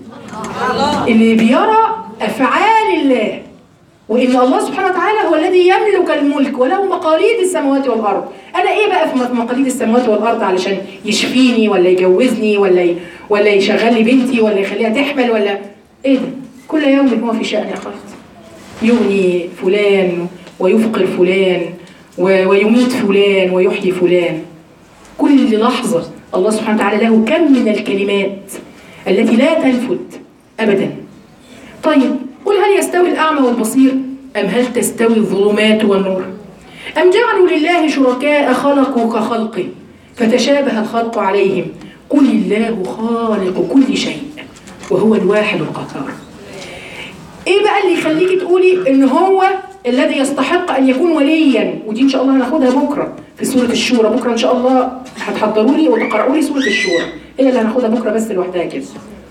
اللي بيرى افعال الله وان الله سبحانه وتعالى هو الذي يملك الملك وله مقاليد السماوات والارض انا ايه بقى في مقاليد السماوات والارض علشان يشفيني ولا يجوزني ولا ي... ولا يشغل لي بنتي ولا يخليها تحمل ولا ايه ده كل يوم هو في شأن يا اخوات يغني فلان ويفقر فلان و... ويميت فلان ويحيي فلان كل لحظة الله سبحانه وتعالى له كم من الكلمات التي لا تنفت أبدا طيب قل هل يستوي الأعمى والبصير أم هل تستوي الظلمات والنور أم جعلوا لله شركاء خلقوا كخلقه فتشابه الخلق عليهم قل الله خالق كل شيء وهو الواحد القهار ايه بقى اللي يخليكي تقولي ان هو الذي يستحق ان يكون وليا ودي ان شاء الله هناخدها بكره في سوره الشورى بكره ان شاء الله هتحضروا لي وتقرأوا لي سوره الشورى هي اللي هناخدها بكره بس لوحدها كده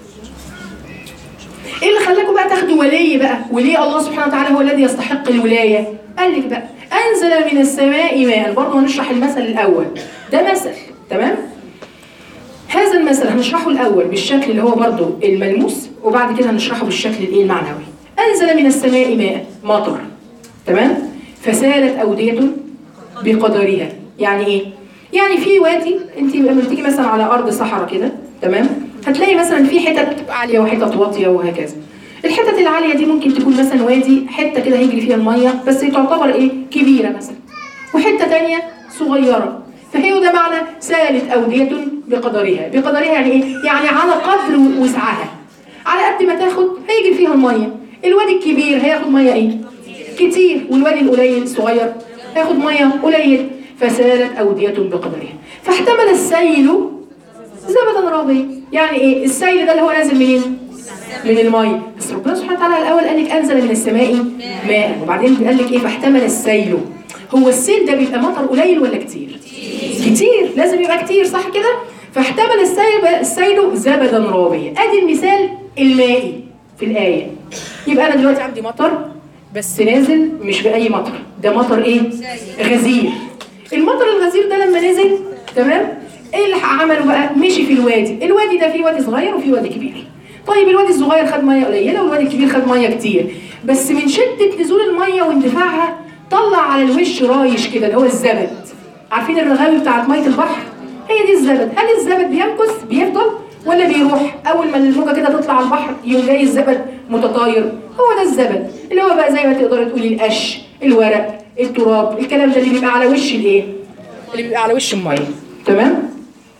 ايه اللي خلاكم بقى تاخدوا ولي بقى وليه الله سبحانه وتعالى هو الذي يستحق الولايه قال لك بقى انزل من السماء ماء برضه هنشرح المثل الاول ده مثل تمام هذا المثل هنشرحه الاول بالشكل اللي هو برضه الملموس وبعد كده هنشرحه بالشكل الايه المعنوي انزل من السماء ماء مطر تمام فسالت اوديه بقدرها يعني ايه يعني في وادي انت لما بتيجي مثلا على ارض صحراء كده تمام هتلاقي مثلا في حتت عاليه وحتت واطيه وهكذا الحتت العاليه دي ممكن تكون مثلا وادي حته كده هيجري فيها الميه بس تعتبر ايه كبيره مثلا وحته تانية صغيره فهي ده معنى سالت اوديه بقدرها بقدرها يعني ايه يعني على قدر وسعها على قد ما تاخد هيجري فيها الميه الوادي الكبير هياخد ميه ايه كتير والوادي القليل الصغير هياخد ميه قليل فسالت اوديه بقدرها فاحتمل السيل زبدا رابيا يعني ايه السيل ده اللي هو نازل منين من الميه بس ربنا سبحانه وتعالى الاول قال لك انزل من السماء ماء وبعدين قال لك ايه فاحتمل السيل هو السيل ده بيبقى مطر قليل ولا كتير كتير لازم يبقى كتير صح كده فاحتمل السيل السيل زبدا رابيا ادي المثال المائي في الآية يبقى أنا دلوقتي عندي مطر بس نازل مش بأي مطر ده مطر إيه؟ غزير المطر الغزير ده لما نزل تمام ايه اللي عمله بقى مشي في الوادي الوادي ده فيه وادي صغير وفيه وادي كبير طيب الوادي الصغير خد ميه قليله والوادي الكبير خد ميه كتير بس من شده نزول الميه واندفاعها طلع على الوش رايش كده اللي هو الزبد عارفين الرغاوي بتاعت ميه البحر هي دي الزبد هل الزبد بيمكث بيفضل ولا بيروح اول ما الموجه كده تطلع على البحر يقوم جاي الزبد متطاير هو ده الزبد اللي هو بقى زي ما تقدري تقولي القش الورق التراب الكلام ده اللي بيبقى على وش الايه اللي بيبقى على وش الميه تمام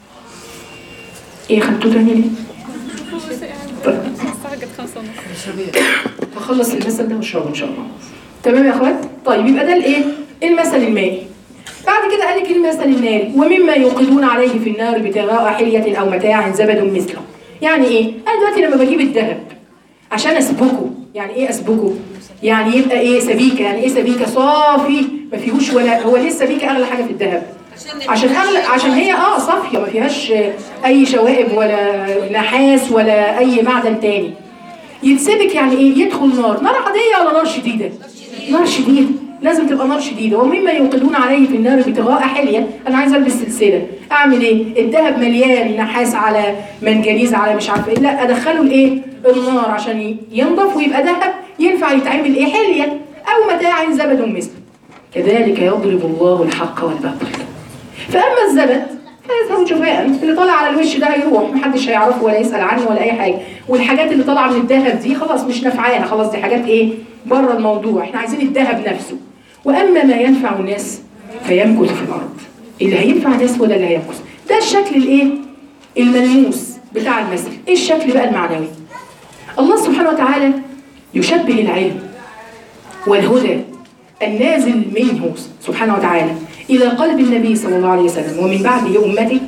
ايه خدتوه تاني ليه هخلص المثل ده واشربه ان شاء الله تمام يا اخوات طيب يبقى ده الايه المثل المائي بعد كده قال لك المثل الناري ومما يوقدون عليه في النار ابتغاء حلية او متاع زبد مثله يعني ايه انا دلوقتي لما بجيب الذهب عشان اسبكه يعني ايه اسبكه يعني يبقى ايه سبيكه يعني ايه سبيكه صافي ما فيهوش ولا هو ليه السبيكه اغلى حاجه في الذهب عشان اغلى عشان هي اه صافيه ما فيهاش اي شوائب ولا نحاس ولا اي معدن تاني يتسبك يعني ايه يدخل نار نار عاديه ولا نار شديده نار شديده لازم تبقى نار شديده ومما يوقدون عليه في النار ابتغاء حليه انا عايزه البس سلسله اعمل ايه الذهب مليان نحاس على منجنيز على مش عارفه ايه لا ادخله الايه النار عشان ينضف ويبقى ذهب ينفع يتعمل ايه حليه او متاع زبد مثله كذلك يضرب الله الحق والباطل فاما الزبد فيذهب جفاء اللي طالع على الوش ده هيروح محدش هيعرفه ولا يسال عنه ولا اي حاجه والحاجات اللي طالعه من الذهب دي خلاص مش نافعانا خلاص دي حاجات ايه بره الموضوع احنا عايزين الذهب نفسه واما ما ينفع الناس فيمكث في الارض اللي هينفع الناس ولا اللي هيمكث ده الشكل الايه الملموس بتاع المثل ايه الشكل بقى المعنوي الله سبحانه وتعالى يشبه العلم والهدى النازل منه سبحانه وتعالى إلى قلب النبي صلى الله عليه وسلم ومن بعده أمته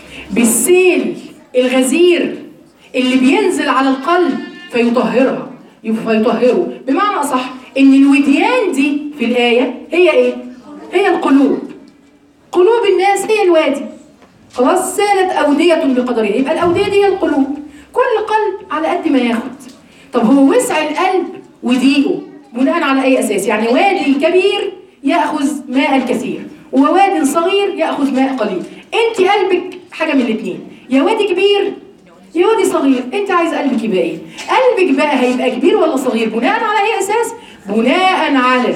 بالسيل الغزير اللي بينزل على القلب فيطهرها فيطهره بمعنى أصح إن الوديان دي في الآية هي إيه؟ هي القلوب قلوب الناس هي الوادي خلاص سالت أودية بقدرها يبقى الأودية دي هي القلوب كل قلب على قد ما ياخد طب هو وسع القلب وضيقه بناء على أي أساس يعني وادي كبير يأخذ ماء الكثير وواد صغير يأخذ ماء قليل انت قلبك حاجة من الاثنين يا وادي كبير يا وادي صغير انت عايز قلبك يبقى ايه قلبك بقى هيبقى كبير ولا صغير بناء على اي اساس بناء على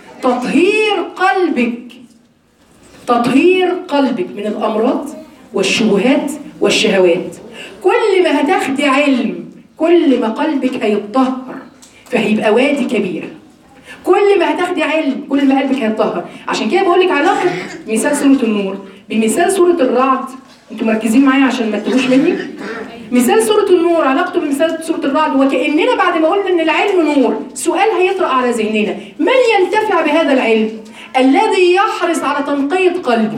تطهير قلبك تطهير قلبك من الامراض والشبهات والشهوات كل ما هتاخدي علم كل ما قلبك هيتطهر فهيبقى وادي كبير كل ما هتاخدي علم كل ما قلبك هيتطهر عشان كده بقول لك علاقه مثال سوره النور بمثال سوره الرعد انتوا مركزين معايا عشان ما تتوهوش مني مثال سوره النور علاقته بمثال سوره الرعد وكاننا بعد ما قلنا ان العلم نور سؤال هيطرا على ذهننا من ينتفع بهذا العلم الذي يحرص على تنقيه قلبه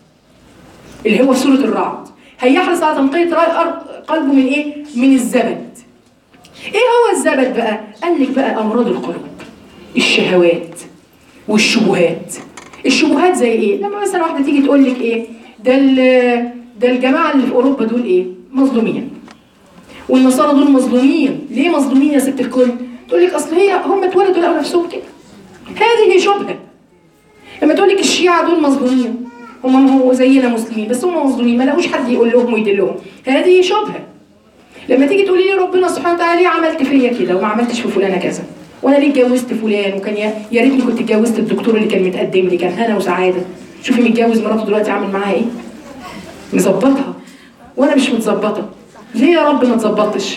اللي هو سوره الرعد هيحرص على تنقيه قلبه من ايه من الزبد ايه هو الزبد بقى قال لك بقى امراض القلوب الشهوات والشبهات الشبهات زي ايه لما مثلا واحده تيجي تقول لك ايه ده ده الجماعه اللي في اوروبا دول ايه مظلومين والنصارى دول مظلومين ليه مظلومين يا ست الكل تقول لك اصل هي هم اتولدوا لقوا نفسهم كده هذه شبهه لما تقول لك الشيعه دول مظلومين هم هو زينا مسلمين بس هم مظلومين ما لقوش حد يقول لهم ويدلهم هذه شبهه لما تيجي تقولي لي ربنا سبحانه وتعالى ليه عملت فيا كده وما عملتش في فلانه كذا وانا ليه اتجوزت فلان وكان يا يا ريتني كنت اتجوزت الدكتور اللي كان متقدم لي كان هنا وسعاده شوفي متجوز مراته دلوقتي عامل معاها ايه مظبطها وانا مش متظبطه ليه يا رب ما تظبطش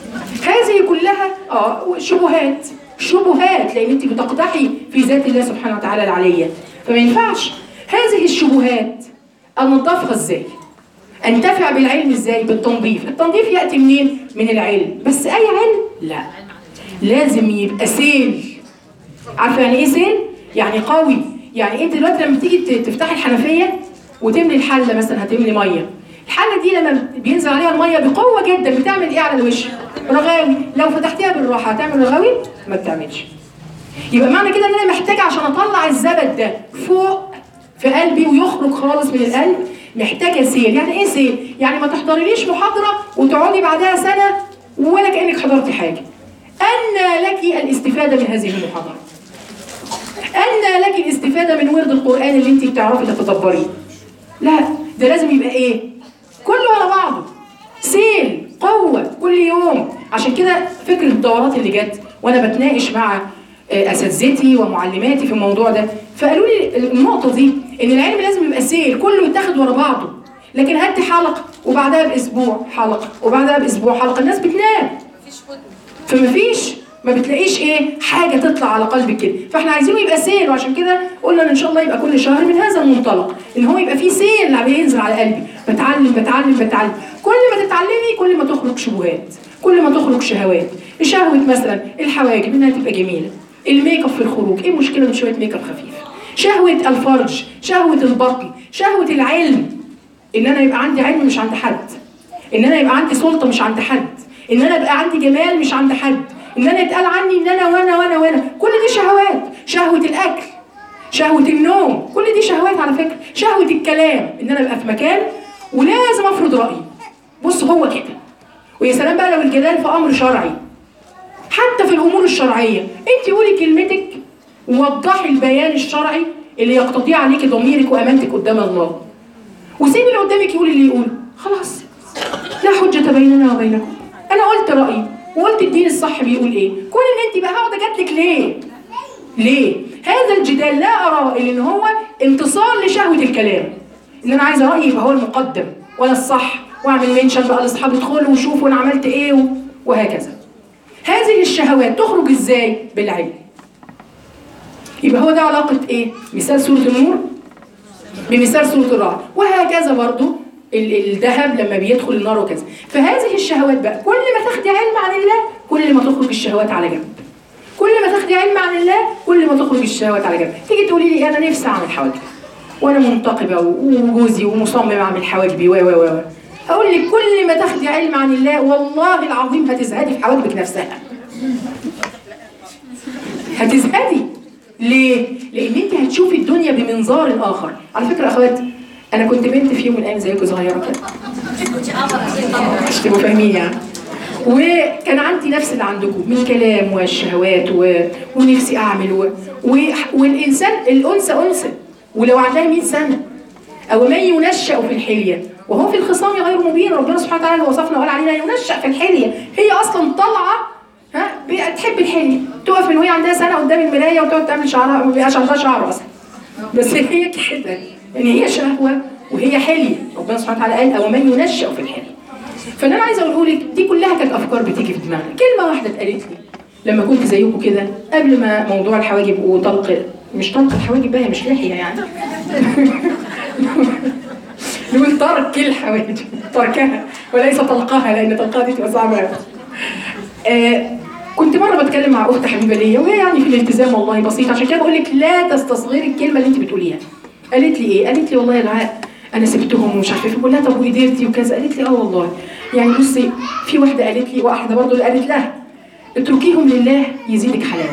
هذه كلها اه شبهات شبهات لان انت بتقدحي في ذات الله سبحانه وتعالى العليه فما ينفعش هذه الشبهات انضفها ازاي انتفع بالعلم ازاي بالتنظيف التنظيف ياتي منين من العلم بس اي علم لا لازم يبقى سيل عارفه يعني ايه سيل يعني قوي يعني انت دلوقتي لما تيجي تفتحي الحنفيه وتملي الحله مثلا هتملي ميه الحله دي لما بينزل عليها الميه بقوه جدا بتعمل ايه على الوش رغاوي لو فتحتيها بالراحه هتعمل رغاوي ما بتعملش يبقى معنى كده ان انا محتاجه عشان اطلع الزبد ده فوق في قلبي ويخرج خالص من القلب محتاجه سيل يعني ايه سيل يعني ما تحضريليش محاضره وتقعدي بعدها سنه ولا كانك حضرتي حاجه أن لك الاستفادة من هذه المحاضرة أن لك الاستفادة من ورد القرآن اللي أنت بتعرفي تتدبريه لا ده لازم يبقى إيه كله على بعضه سيل قوة كل يوم عشان كده فكرة الدورات اللي جت وأنا بتناقش مع آه، أساتذتي ومعلماتي في الموضوع ده فقالوا لي النقطة دي إن العلم لازم يبقى سيل كله يتاخد ورا بعضه لكن هدي حلقة وبعدها بأسبوع حلقة وبعدها بأسبوع حلقة الناس بتنام فمفيش ما بتلاقيش ايه حاجه تطلع على قلبك كده فاحنا عايزينه يبقى سيل وعشان كده قلنا ان ان شاء الله يبقى كل شهر من هذا المنطلق ان هو يبقى فيه سيل اللي بينزل على قلبي بتعلم بتعلم بتعلم كل ما تتعلمي كل ما تخرج شبهات كل ما تخرج شهوات شهوه مثلا الحواجب انها تبقى جميله الميك اب في الخروج ايه المشكله من شويه ميك اب خفيف شهوه الفرج شهوه البطن شهوه العلم ان انا يبقى عندي علم مش عند حد ان انا يبقى عندي سلطه مش عند حد ان انا يبقى عندي جمال مش عند حد ان انا يتقال عني ان انا وانا وانا وانا كل دي شهوات شهوه الاكل شهوه النوم كل دي شهوات على فكره شهوه الكلام ان انا ابقى في مكان ولازم افرض رايي بص هو كده ويا سلام بقى لو الجدال في امر شرعي حتى في الامور الشرعيه انت قولي كلمتك ووضحي البيان الشرعي اللي يقتضيه عليك ضميرك وامانتك قدام الله وسيب اللي قدامك يقول اللي يقوله خلاص لا حجة بيننا وبينكم أنا قلت رأيي وقلت الدين الصح بيقول إيه كون إن أنت بقى هقعد أجادلك ليه ليه هذا الجدال لا أراه إلا إن هو انتصار لشهوة الكلام إن أنا عايزة رأيي يبقى هو المقدم ولا الصح وأعمل منشن بقى لأصحابي ادخلوا وشوفوا أنا عملت إيه و- وهكذا هذه الشهوات تخرج إزاي بالعلم يبقى هو ده علاقة إيه مثال سورة النور بمثال سورة الرعد وهكذا برضو ال- الذهب لما بيدخل النار وكذا فهذه الشهوات بقى كل ما تاخدي علم عن الله كل ما تخرج الشهوات على جنب كل ما تاخدي علم عن الله كل ما تخرج الشهوات على جنب تيجي تقولي لي انا نفسي اعمل حواجب وانا منتقبه و- وجوزي ومصمم اعمل حواجبي و و و و. اقول لك كل ما تاخدي علم عن الله والله العظيم هتزهدي في حواجبك نفسها هتزهدي ليه؟ لان انت هتشوفي الدنيا بمنظار اخر على فكره يا اخوات انا كنت بنت في يوم من الايام زيكم صغيره كده كنت قمر اكيد طبعا مش تبقوا فاهمين يعني وكان عندي نفس اللي عندكم من كلام والشهوات و... ونفسي اعمل و... و... والانسان الانثى انثى ولو عندها 100 سنه او من ينشا في الحليه وهو في الخصام غير مبين ربنا سبحانه وتعالى وصفنا وقال علينا ينشا في الحليه هي اصلا طالعه ها بتحب الحليه تقف من وهي عندها سنه قدام المرايه وتقعد تعمل شعرها ما بيبقاش عندها شعر اصلا بس هي كده يعني هي شهوه وهي حليه ربنا سبحانه وتعالى قال او من ينشا في الحليه فاللي انا عايزه اقوله لك دي كلها كانت افكار بتيجي في دماغي كلمه واحده اتقالت لي لما كنت زيكم كده قبل ما موضوع الحواجب وطلق مش طلق الحواجب بقى مش لحيه يعني نقول ترك الحواجب تركها وليس طلقها لان طلقها دي تبقى صعبه قوي آه كنت مره بتكلم مع اخت حبيبه ليا وهي يعني في الالتزام والله بسيط عشان كده بقول لك لا تستصغري الكلمه اللي انت بتقوليها قالت لي ايه قالت لي والله يا دعاء انا سبتهم ومش عارفه ايه بقول لها طب وقدرتي وكذا قالت لي اه والله يعني بصي في واحده قالت لي واحده برضه اللي قالت لها اتركيهم لله يزيدك حلاوه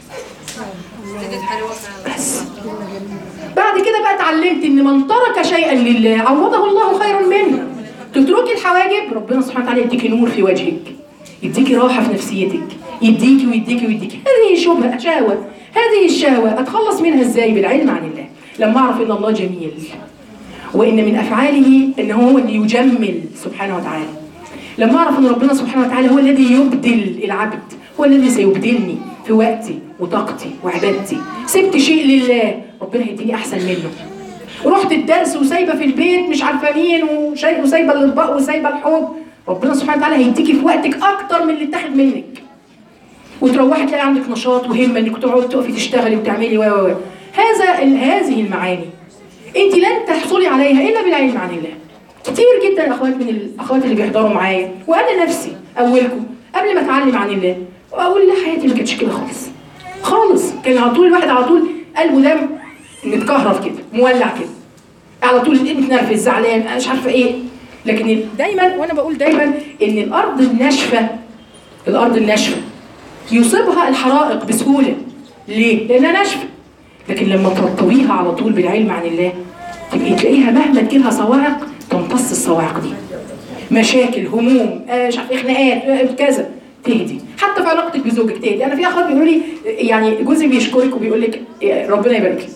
بس بعد كده بقى اتعلمت ان من ترك شيئا لله عوضه الله خيرا منه تتركي الحواجب ربنا سبحانه وتعالى يديكي نور في وجهك يديكي راحه في نفسيتك يديكي ويديكي ويديكي هذه شبهه شهوه هذه الشهوه اتخلص منها ازاي بالعلم عن الله لما اعرف ان الله جميل وان من افعاله ان هو اللي يجمل سبحانه وتعالى لما اعرف ان ربنا سبحانه وتعالى هو الذي يبدل العبد هو الذي سيبدلني في وقتي وطاقتي وعبادتي سبت شيء لله ربنا هيديني احسن منه رحت الدرس وسايبه في البيت مش عارفه مين وشاي- وسايبه الاطباق وسايبه الحوض ربنا سبحانه وتعالى هيديكي في وقتك اكتر من اللي اتاخد منك وتروحي تلاقي عندك نشاط وهمه انك تقعدي تقفي تشتغلي وتعملي و و و هذا ال- هذه المعاني انت لن تحصلي عليها الا بالعلم عن الله كتير جدا اخوات من الاخوات اللي بيحضروا معايا وانا نفسي اولكم قبل ما اتعلم عن الله واقول لا حياتي ما كانتش كده خالص خالص كان على طول الواحد على طول قلبه ده متكهرب كده مولع كده على طول متنرفز زعلان انا مش عارفه ايه لكن ال- دايما وانا بقول دايما ان الارض الناشفه الارض الناشفه يصيبها الحرائق بسهوله ليه؟ لانها ناشفه لكن لما ترطبيها على طول بالعلم عن الله تبقي تلاقيها مهما تجيلها صواعق تمتص الصواعق دي مشاكل هموم آه، مش عارف إيه، خناقات آه، كذا تهدي حتى في علاقتك بزوجك تهدي انا في اخوات بيقولوا لي يعني جوزي بيشكرك وبيقول لك يا ربنا يبارك لك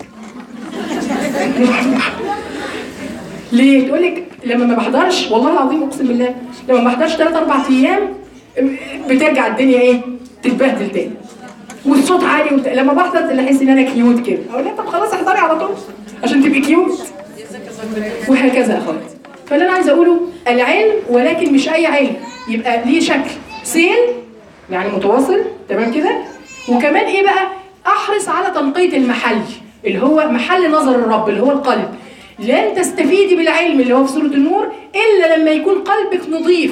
ليه؟ تقول لك لما ما بحضرش والله العظيم اقسم بالله لما ما بحضرش ثلاث اربع ايام بترجع الدنيا ايه؟ تتبهدل تاني والصوت عالي وت... لما بحضر اللي احس ان انا كيوت كده اقول لها طب خلاص احضري على طول عشان تبقي كيوت وهكذا يا اخواتي فاللي انا عايزه اقوله العلم ولكن مش اي علم يبقى ليه شكل سيل يعني متواصل تمام كده وكمان ايه بقى احرص على تنقيه المحل اللي هو محل نظر الرب اللي هو القلب لن تستفيدي بالعلم اللي هو في سوره النور الا لما يكون قلبك نظيف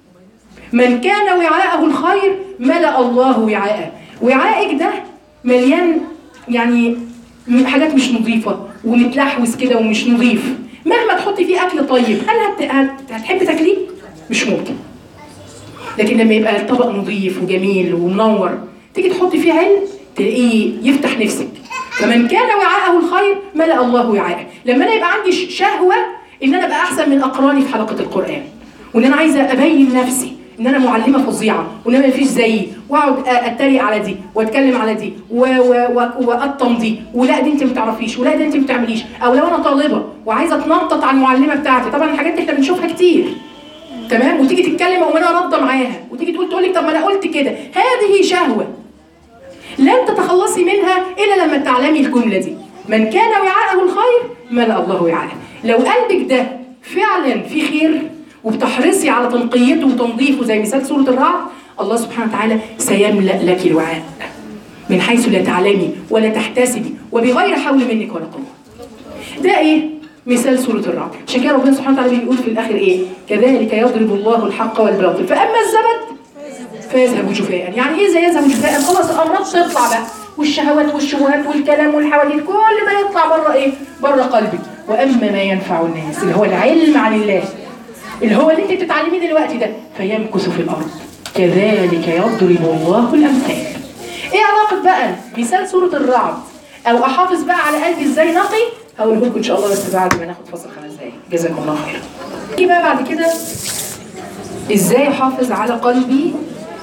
من كان وعاءه الخير ملأ الله وعاءه وعائك ده مليان يعني م- حاجات مش نظيفة ومتلحوس كده ومش نظيف مهما تحطي فيه أكل طيب هل هت... هت... هتحبي تاكليه؟ مش ممكن لكن لما يبقى الطبق نظيف وجميل ومنور تيجي تحطي فيه علم تلاقيه يفتح نفسك فمن كان وعاءه الخير ملأ الله وعاءه لما انا يبقى عندي ش- شهوة ان انا ابقى احسن من اقراني في حلقة القرآن وان انا عايزة ابين نفسي ان انا معلمة فظيعة وان انا مفيش زيي واقعد أ- اتريق على دي واتكلم على دي و- و- و- واقطم دي ولا دي انت ما بتعرفيش ولا دي انت ما بتعمليش او لو انا طالبة وعايزة اتنطط على المعلمة بتاعتي طبعا الحاجات دي احنا بنشوفها كتير تمام وتيجي تتكلم او انا رافضه معاها وتيجي تقول تقول لك طب ما انا قلت كده هذه شهوه لن تتخلصي منها الا لما تعلمي الجمله دي من كان وعاءه الخير ملأ الله وعاءه لو قلبك ده فعلا في خير وبتحرصي على تنقيته وتنظيفه زي مثال سوره الرعد الله سبحانه وتعالى سيملأ لك الوعاء من حيث لا تعلمي ولا تحتسبي وبغير حول منك ولا قوه ده ايه مثال سورة الرعد عشان كده ربنا سبحانه وتعالى بيقول في الآخر ايه كذلك يضرب الله الحق والباطل فأما الزبد فيذهب جفاء يعني ايه زي يذهب جفاء خلاص الامراض تطلع بقى والشهوات والشبهات والكلام والحواديت كل ده يطلع بره ايه بره قلبك واما ما ينفع الناس اللي هو العلم عن الله اللي هو اللي انت بتتعلميه دلوقتي ده فيمكث في الارض كذلك يضرب الله الامثال ايه علاقه بقى مثال سوره الرعد او احافظ بقى على قلبي ازاي نقي هقوله لكم ان شاء الله بس بعد ما ناخد فاصل خمس دقايق جزاكم الله خير نيجي بقى بعد كده ازاي احافظ على قلبي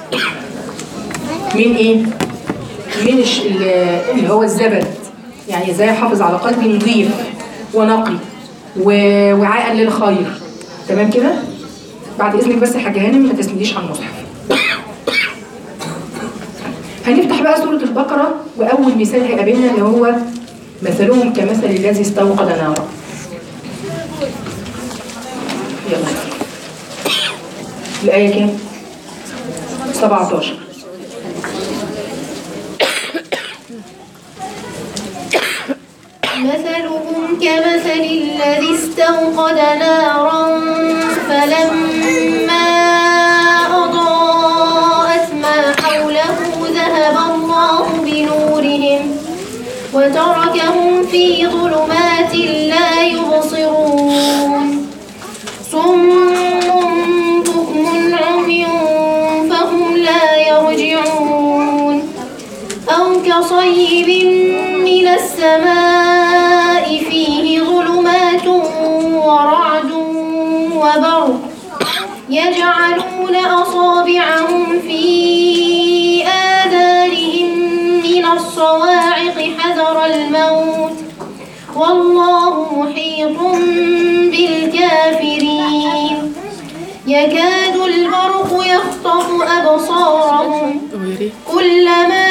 من ايه من الش- ال- اللي هو الزبد يعني ازاي احافظ على قلبي نظيف ونقي ووعاء للخير تمام كده بعد اذنك بس يا حاجه هانم ما تسنديش على المصحف هنفتح بقى سوره البقره واول مثال هيقابلنا اللي هو مثلهم كمثل الذي استوقد نارا يلا الآية كام؟ 17 مثلهم كمثل الذي استوقد نارا فلما أضاءت ما حوله ذهب الله بنورهم وتركهم في ظلمات لا يبصرون صم بكم عمي فهم لا يرجعون أو كصيب من السماء فيه ظلمات ورعد وبرق يجعلون أصابعهم في آذانهم من الصواعق حذر الموت والله محيط بالكافرين يكاد البرق يخطف أبصارهم كلما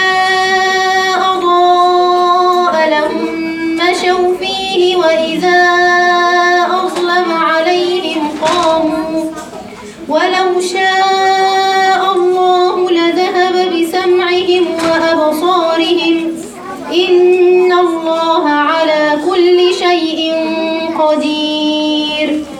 أضاء لهم مشوا فيه وإذا أظلم عليهم قاموا ولو شاء الله لذهب بسمعهم وأبصارهم إن الله على كل شيء قدير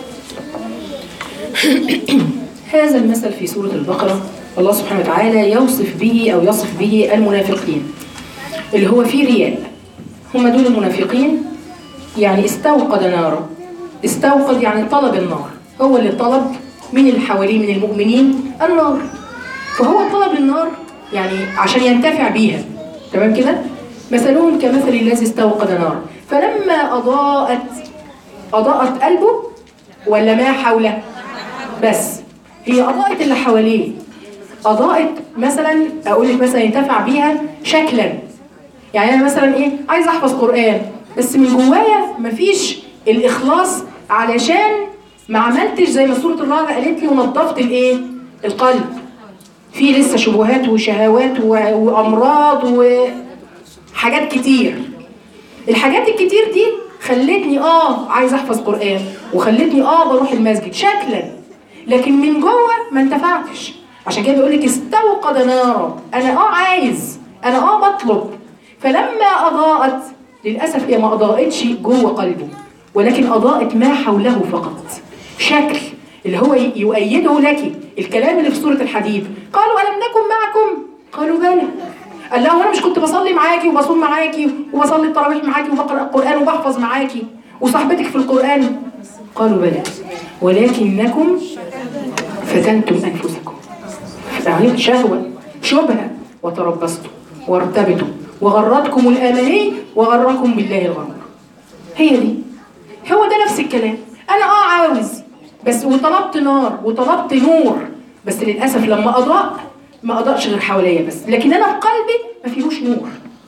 هذا المثل في سورة البقرة الله سبحانه وتعالى يوصف به أو يصف به المنافقين اللي هو في رياء هم دول المنافقين يعني استوقد نارا استوقد يعني طلب النار هو اللي طلب من اللي حواليه من المؤمنين النار فهو طلب النار يعني عشان ينتفع بيها تمام كده مثلهم كمثل الذي استوقد نارا فلما أضاءت أضاءت قلبه ولا ما حوله بس هي أضاءت اللي حواليه اضاءت مثلا اقول لك مثلا ينتفع بيها شكلا يعني انا مثلا ايه عايز احفظ قران بس من جوايا مفيش الاخلاص علشان ما عملتش زي ما سوره الرعد قالت لي ونظفت الايه القلب في لسه شبهات وشهوات و- وامراض وحاجات كتير الحاجات الكتير دي خلتني اه عايز احفظ قران وخلتني اه بروح المسجد شكلا لكن من جوه ما انتفعتش عشان كده بيقول لك استوقد نارا انا اه عايز انا اه بطلب فلما اضاءت للاسف هي ما اضاءتش جوه قلبه ولكن اضاءت ما حوله فقط شكل اللي هو ي- يؤيده لك الكلام اللي في سوره الحديد قالوا الم نكن معكم قالوا بلى قال لها وانا مش كنت بصلي معاكي وبصوم معاكي وبصلي التراويح معاكي وبقرا القران وبحفظ معاكي وصاحبتك في القران قالوا بلى ولكنكم فتنتم انفسكم يعني شهوه شبهه وتربصتم وارتبتم وغرتكم الاماني وغركم بالله الغرور هي دي هو ده نفس الكلام انا اه عاوز بس وطلبت نار وطلبت نور بس للاسف لما اضاء ما اضاءش غير حواليا بس لكن انا في قلبي ما فيهوش نور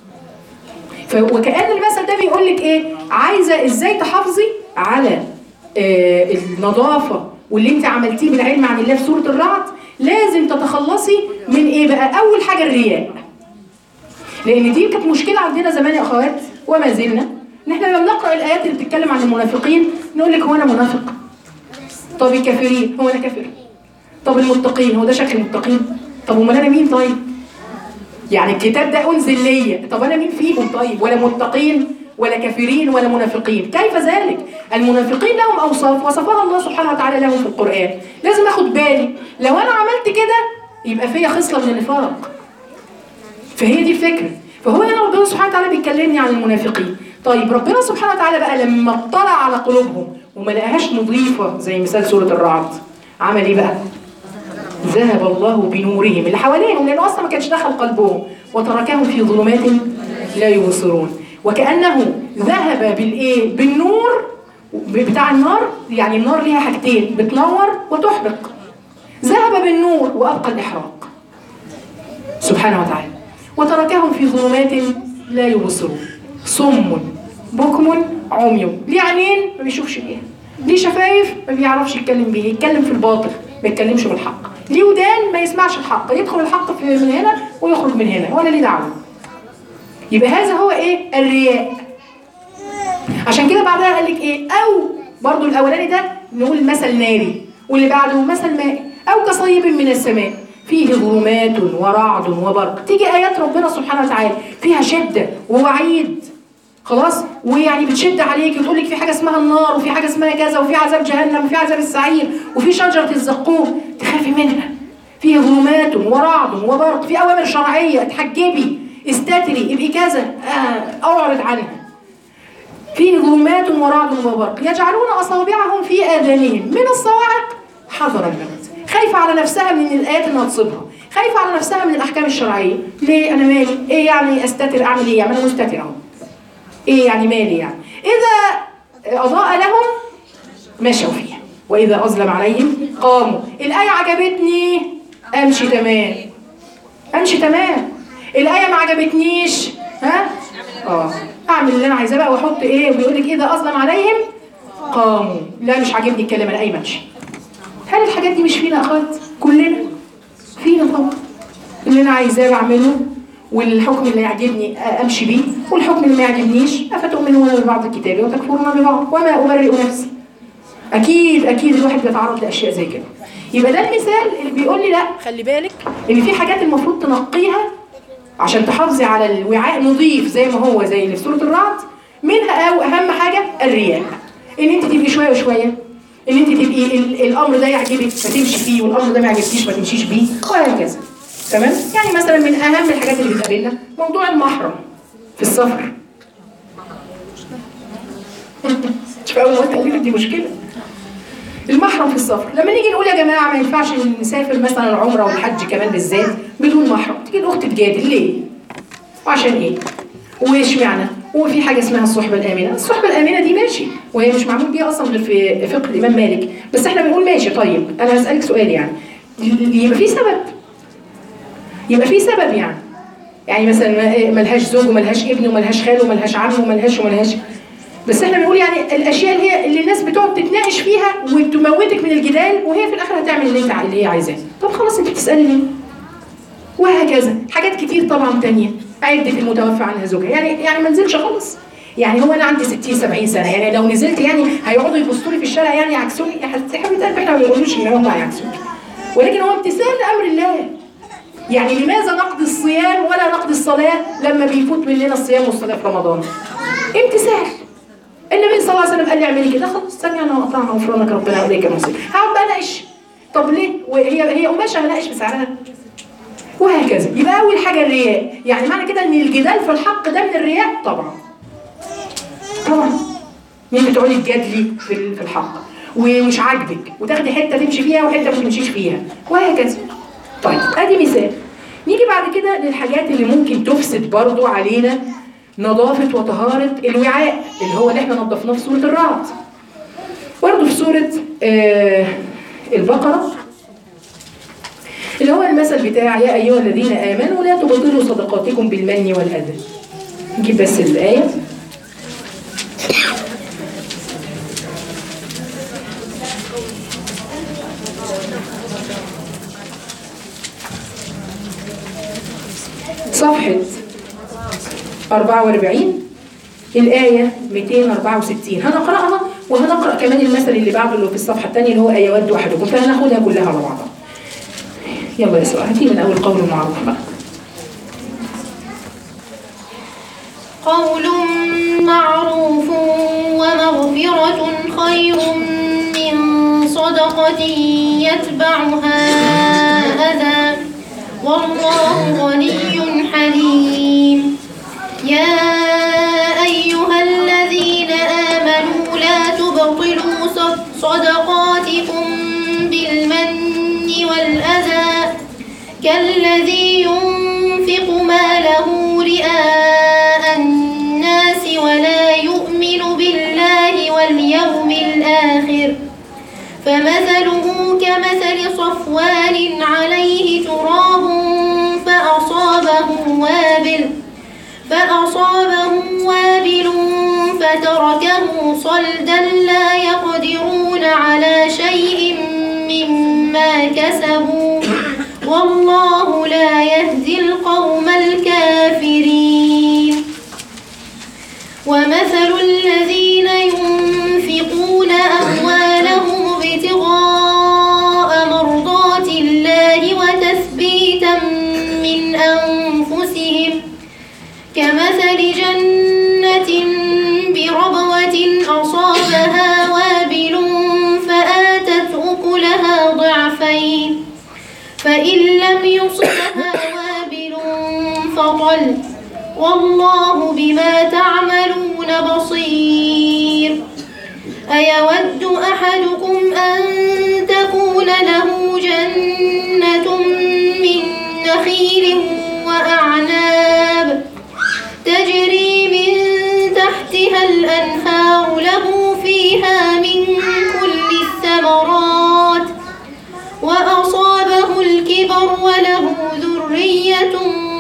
ف- وكأن المثل ده بيقول لك ايه عايزه ازاي تحافظي على آه النظافه واللي انت عملتيه بالعلم عن الله في سوره الرعد لازم تتخلصي من ايه بقى اول حاجه الرياء لان دي كانت مشكله عندنا زمان يا اخوات وما زلنا ان احنا لما بنقرا الايات اللي بتتكلم عن المنافقين نقول لك هو انا منافق طب الكافرين هو انا كافر طب المتقين هو ده شكل المتقين طب امال انا مين طيب يعني الكتاب ده انزل ليا طب انا مين فيهم طيب ولا متقين ولا كافرين ولا منافقين كيف ذلك المنافقين لهم اوصاف وصفها الله سبحانه وتعالى لهم في القران لازم اخد بالي لو انا عملت كده يبقى فيا خصله من النفاق فهي دي الفكره فهو هنا ربنا سبحانه وتعالى بيكلمني عن المنافقين طيب ربنا سبحانه وتعالى بقى لما اطلع على قلوبهم وما لقاهاش نظيفه زي مثال سوره الرعد عمل ايه بقى ذهب الله بنورهم اللي حواليهم لانه اصلا ما كانش دخل قلبهم وتركهم في ظلمات لا يبصرون وكانه ذهب بالايه بالنور بتاع النار يعني النار ليها حاجتين بتنور وتحرق ذهب بالنور وابقى الاحراق سبحانه وتعالى وتركهم في ظلمات لا يبصرون صم بكم عمي ليه عينين ما بيشوفش بيها ليه شفايف ما بيعرفش يتكلم بيها يتكلم في الباطل ما يتكلمش بالحق ليه ودان ما يسمعش الحق يدخل الحق في من هنا ويخرج من هنا ولا ليه دعوه يبقى هذا هو ايه الرياء عشان كده بعدها قال لك ايه او برضو الاولاني ده نقول مثل ناري واللي بعده مثل مائي او كصيب من السماء فيه ظلمات ورعد وبرق تيجي ايات ربنا سبحانه وتعالى فيها شده ووعيد خلاص ويعني بتشد عليك وتقول لك في حاجه اسمها النار وفي حاجه اسمها كذا وفي عذاب جهنم وفي عذاب السعير وفي شجره الزقوم تخافي منها فيه ظلمات ورعد وبرق في اوامر شرعيه اتحجبي استتري ابقي كذا آه، اعرض عنها فيه ظلمات ورعد وبرق يجعلون اصابعهم في اذانهم من الصواعق حذر الموت خايفه على نفسها من الايات انها تصيبها خايفه على نفسها من الاحكام الشرعيه ليه انا مالي ايه يعني استتر اعمل ايه يعني انا مستتر اهو ايه يعني مالي يعني اذا اضاء لهم مشوا فيها واذا اظلم عليهم قاموا الايه عجبتني امشي تمام امشي تمام الايه ما عجبتنيش ها اه اعمل اللي انا عايزاه بقى واحط ايه وبيقول لك اذا اظلم عليهم قاموا لا مش عاجبني الكلام انا اي ماشي هل الحاجات دي مش فينا يا اخوات كلنا فينا طبعا اللي انا عايزاه بعمله والحكم اللي يعجبني امشي بيه والحكم اللي ما يعجبنيش افتؤمنون ببعض الكتاب وتكفرون ببعض وما ابرئ نفسي اكيد اكيد الواحد بيتعرض لاشياء زي كده يبقى ده المثال اللي بيقول لي لا خلي بالك ان في حاجات المفروض تنقيها عشان تحافظي على الوعاء نظيف زي ما هو زي اللي في سوره الرعد منها او اهم حاجه الرياء ان انت تبقي شويه وشويه ان انت تبقي ال- الامر ده يعجبك فتمشي فيه والامر ده ما يعجبكيش ما تمشيش بيه وهكذا تمام يعني مثلا من اهم الحاجات اللي بتقابلنا موضوع المحرم في السفر شوف اول ما قلت قالت دي مشكله المحرم في السفر لما نيجي نقول يا جماعه ما ينفعش نسافر مثلا العمره والحج كمان بالذات بدون محرم تيجي الاخت تجادل ليه عشان ايه وايش معنى وفي حاجه اسمها الصحبه الامنه الصحبه الامنه دي ماشي وهي مش معمول بيها اصلا غير في فقه الامام مالك بس احنا بنقول ماشي طيب انا هسالك سؤال يعني يبقى في سبب يبقى في سبب يعني يعني مثلا ما- ملهاش زوج وملهاش ابن وملهاش خال وملهاش عم وملهاش وملهاش بس احنا بنقول يعني الاشياء اللي هي اللي الناس بتقعد تتناقش فيها وتموتك من الجدال وهي في الاخر هتعمل اللي انت ع- اللي هي عايزاه طب خلاص انت بتسالي ليه وهكذا حاجات كتير طبعا تانية عدة المتوفى عنها زوجها يعني يعني ما نزلش خالص يعني هو انا عندي 60 70 سنه يعني لو نزلت يعني هيقعدوا يبصوا لي في الشارع يعني يعكسوني يا حبيبتي حبيبه قلبي احنا ما بنقولوش ان هم هيعكسوني ولكن هو امتثال لامر الله يعني لماذا نقضي الصيام ولا نقضي الصلاه لما بيفوت مننا الصيام والصلاه في رمضان امتثال النبي صلى الله عليه وسلم قال لي اعملي كده خلاص سمعنا وأطعنا غفرانك ربنا واليك المصير هقعد بقى اناقش طب ليه وهي هي قماشه هناقش بسعرها وهكذا يبقى اول حاجه الرياء يعني معنى كده ان الجدال في الحق ده من الرياء طبعا طبعا مين بتقعدي تجادلي في ال- في الحق ومش عاجبك وتاخدي حته تمشي فيها وحته ما تمشيش فيها وهكذا طيب ادي مثال نيجي بعد كده للحاجات اللي ممكن تفسد برضو علينا نظافه وطهاره الوعاء اللي هو اللي احنا نظفناه في سوره الرعد برضو في سوره آه البقره اللي هو المثل بتاع يا أيها الذين آمنوا لا تبطلوا صدقاتكم بالمن والأذى نجيب بس الآية صفحة 44 الآية 264 هنقرأها وهنقرأ كمان المثل اللي بعده اللي في الصفحة الثانية اللي هو أيود أحدكم فهناخدها كلها على بعضها يلا يا سؤال هاتي من أول قول معروف بقى قول معروف ومغفرة خير من صدقة يتبعها أذى والله غني حليم يا أيها الذين آمنوا لا تبطلوا صد- صدقاتكم بالمن والأذى كالذي ينفق ماله رئاء الناس ولا يؤمن بالله واليوم الآخر فمثله كمثل صفوان عليه تراب فأصابه وابل فأصابه وابل فتركه صلدا لا يقدرون على شيء مما كسبوا والله لا يهدي القوم الكافرين ومثل الذين ينفقون أموالهم ابتغاء مرضات الله وتثبيتا من أنفسهم كمثل جنة بربوة أصابها وابل فآتت أكلها ضعفين فإن لم يصبها وابل فطل والله بما تعملون بصير أيود أحدكم أن تكون له جنة من نخيل وأعناب تجري من تحتها الأنهار له فيها من كل الثمرات وأصابه الكبر وله ذرية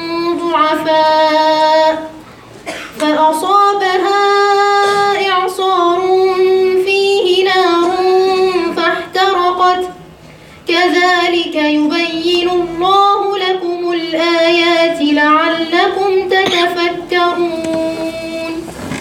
ضعفاء فأصابها إعصار فيه نار فاحترقت كذلك يبين الله لكم الآيات لعلكم تتفكرون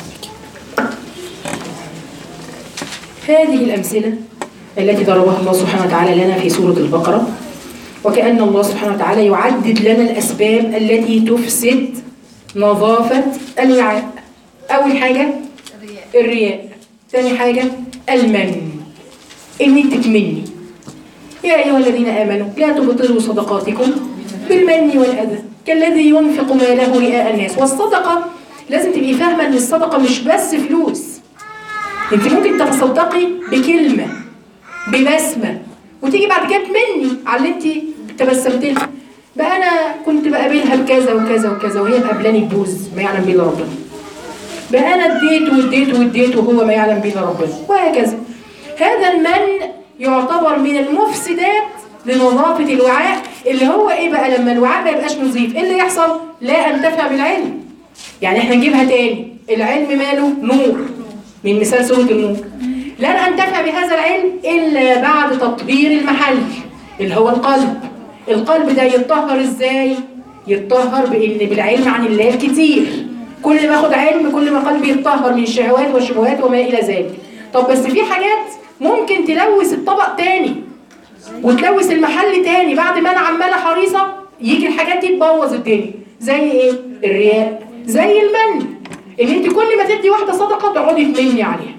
هذه الأمثلة التي ضربها الله سبحانه وتعالى لنا في سورة البقرة وكأن الله سبحانه وتعالى يعدد لنا الأسباب التي تفسد نظافة الوعاء أول حاجة الرياء ثاني حاجة المن إن أنت تمني يا أيها الذين آمنوا لا تبطلوا صدقاتكم بالمن والأذى كالذي ينفق ماله رئاء الناس والصدقة لازم تبقي فاهمة إن الصدقة مش بس فلوس انت ممكن تتصدقي بكلمه ببسمه وتيجي بعد كده تمني على اللي انت تبسمت لها بقى انا كنت بقابلها بكذا وكذا وكذا وهي مقابلاني ببوز ما يعلم به الا ربنا بقى انا اديت واديت واديت وهو ما يعلم به الا ربنا وهكذا هذا المن يعتبر من المفسدات لنظافه الوعاء اللي هو ايه بقى لما الوعاء ما يبقاش نظيف ايه اللي يحصل لا انتفع بالعلم يعني احنا نجيبها تاني العلم ماله نور من مثال سورة النور لن انتفع بهذا العلم الا بعد تطهير المحل اللي هو القلب القلب ده يتطهر ازاي يتطهر بان بالعلم عن الله كتير كل ما اخد علم كل ما قلبي يتطهر من الشهوات والشبهات وما الى ذلك طب بس في حاجات ممكن تلوث الطبق تاني وتلوث المحل تاني بعد ما انا عماله حريصه يجي الحاجات دي تبوظ الدنيا زي ايه الرياء زي المن ان انت كل ما تدي واحده صدقه تقعدي تمني عليها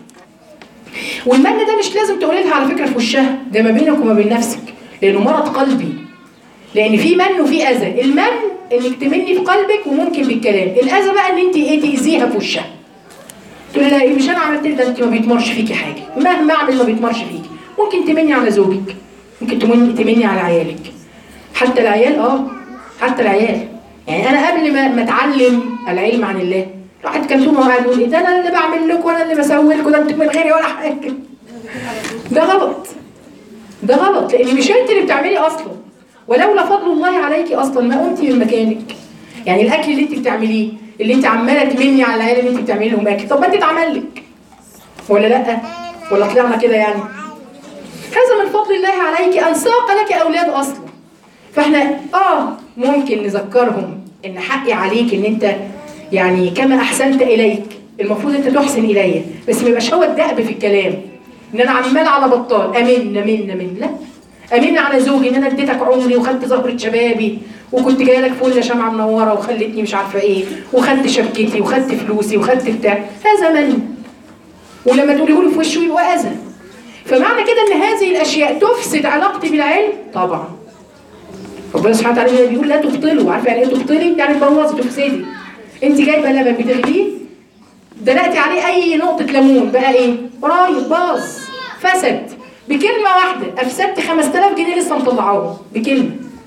والمن ده مش لازم تقولي لها على فكره في وشها ده ما بينك وما بين نفسك لانه مرض قلبي لان في من وفي اذى المن انك تمني في قلبك وممكن بالكلام الاذى بقى ان انت ايه تاذيها في وشها تقول لها ايه مش انا عملت لك ده انت ما بيتمرش فيكي حاجه مهما اعمل ما بيتمرش فيكي ممكن تمني على زوجك ممكن تمني تمني على عيالك حتى العيال اه حتى العيال يعني انا قبل ما ما اتعلم العلم عن الله واحد كان طول ما هو قاعد يقول ايه ده انا اللي بعمل لكم وانا اللي بسوي لكم ده انتوا من غيري ولا حاجه ده غلط ده غلط لان مش انت اللي بتعملي اصلا ولولا فضل الله عليك اصلا ما قمتي من مكانك يعني الاكل اللي انت بتعمليه اللي انت عماله تمني على العيال اللي انت بتعملي لهم اكل طب ما انت اتعمل لك ولا لا ولا طلعنا كده يعني هذا من فضل الله عليك ان ساق لك اولاد اصلا فاحنا اه ممكن نذكرهم ان حقي عليك ان انت يعني كما احسنت اليك المفروض انت تحسن الي بس ما يبقاش هو الدأب في الكلام ان انا عمال على بطال امن امن امن لا امن على زوجي ان انا اديتك عمري وخدت زهره شبابي وكنت جايه لك فله شمعه منوره وخلتني مش عارفه ايه وخدت شبكتي وخدت فلوسي وخدت بتاع هذا من ولما تقولي له في وشه يبقى اذى فمعنى كده ان هذه الاشياء تفسد علاقتي بالعلم طبعا ربنا سبحانه وتعالى بيقول لا تبطلوا عارفه يعني ايه تبطلي يعني تبوظي تفسدي انت جايبه لبن بتغليه دلقتي عليه اي نقطه ليمون بقى ايه رايب باظ فسد بكلمه واحده افسدت 5000 جنيه لسه مطلعاهم بكلمه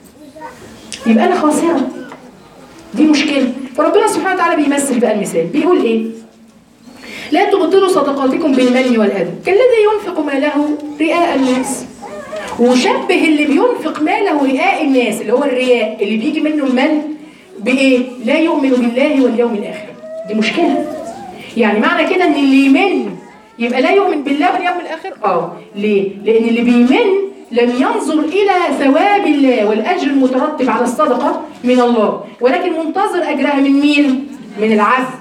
يبقى انا خاسره دي مشكله فربنا سبحانه وتعالى بيمثل بقى المثال بيقول ايه لا تبطلوا صدقاتكم بالمن والاذى كالذي ينفق ماله رئاء الناس وشبه اللي بينفق ماله رئاء الناس اللي هو الرياء اللي بيجي منه المن بايه لا يؤمن بالله واليوم الاخر دي مشكله يعني معنى كده ان اللي يمن يبقى لا يؤمن بالله واليوم الاخر اه ليه لان اللي بيمن لم ينظر الى ثواب الله والاجر المترتب على الصدقه من الله ولكن منتظر اجرها من مين من العبد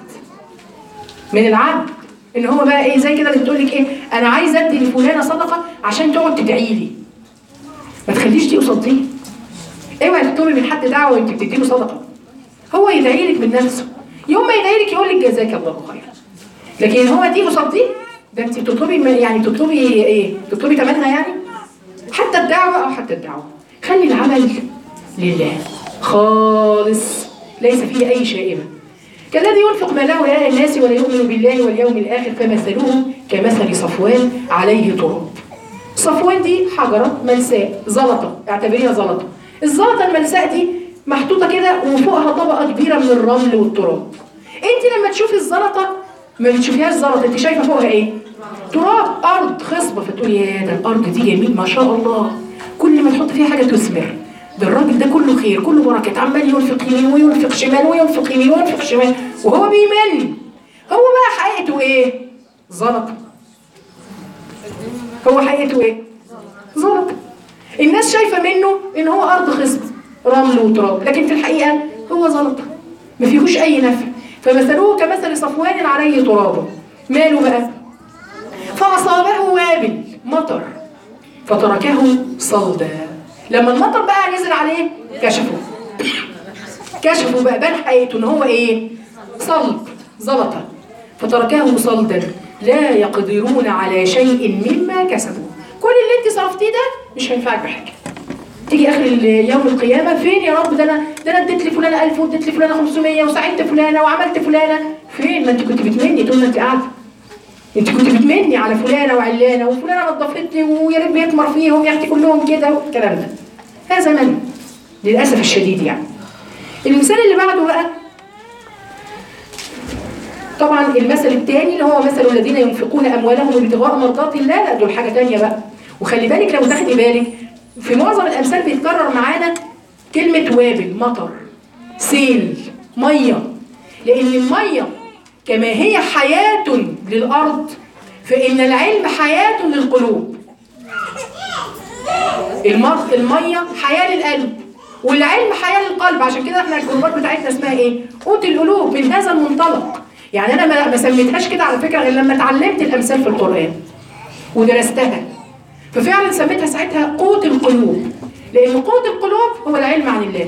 من العبد ان هو بقى ايه زي كده اللي بتقول لك ايه انا عايز ادي لفلانه صدقه عشان تقعد تدعي لي ما تخليش دي قصاد دي اوعي تطلبي من حد دعوه وانت بتدي له صدقه هو يدعي لك من نفسه يوم ما يدعي لك يقول لك جزاك الله خيرا لكن هو دي قصاد دي ده انت بتطلبي من- يعني بتطلبي ايه بتطلبي ثمنها يعني حتى الدعوه او حتى الدعوه خلي العمل لله خالص ليس فيه اي شائبه كالذي ينفق ماله رئاء الناس ولا يؤمن بالله واليوم الاخر فمثله كمثل صفوان عليه تراب صفوان دي حجرة ملساء زلطة اعتبريها زلطة الزلطة الملساء دي محطوطة كده وفوقها طبقة كبيرة من الرمل والتراب انت لما تشوفي الزلطة ما بتشوفيهاش زلطة انت شايفة فوقها ايه تراب ارض خصبة فتقولي يا ده الارض دي جميل ما شاء الله كل ما تحط فيها حاجة تثمر ده الراجل ده كله خير كله بركات عمال ينفق يمين وينفق شمال وينفق يمين وينفق شمال وهو بيمن هو بقى حقيقته ايه زلطة هو حقيقته ايه؟ زلط الناس شايفه منه ان هو ارض خصب رمل وتراب لكن في الحقيقه هو زلط ما فيهوش اي نفع فمثله كمثل صفوان عليه تراب ماله بقى فاصابه وابل مطر فتركه صلدا لما المطر بقى نزل عليه كشفه كشفوا بقى بان حقيقته ان هو ايه صلب زلطه فتركه صلدا لا يقدرون على شيء مما كسبوا كل اللي انت صرفتيه ده مش هينفعك بحاجه تيجي اخر ال- يوم القيامه فين يا رب ده انا ده انا اديت لفلانه 1000 واديت لفلانه 500 وساعدت فلانه وعملت فلانه فين ما انت كنت بتمني طول ما انت قاعده انت كنت بتمني على فلانه وعلانه وفلانه نظفت لي ويا ريت بيتمر فيهم يا اختي كلهم كده والكلام ده هذا من للاسف الشديد يعني المثال اللي بعده بقى طبعا المثل الثاني اللي هو مثل الذين ينفقون اموالهم ابتغاء مرضات الله لا دول حاجه ثانيه بقى وخلي بالك لو تاخدي بالك في معظم الامثال بيتكرر معانا كلمة وابل مطر سيل مية لأن المية كما هي حياة للأرض فإن العلم حياة للقلوب المر... المية حياة للقلب والعلم حياة للقلب عشان كده احنا الجروبات بتاعتنا اسمها ايه؟ قوت القلوب من هذا المنطلق يعني انا ما- ما سميتهاش كده على فكرة غير لما اتعلمت الامثال في القرآن ودرستها ففعلا سميتها ساعتها قوت القلوب لان قوت القلوب هو العلم عن الله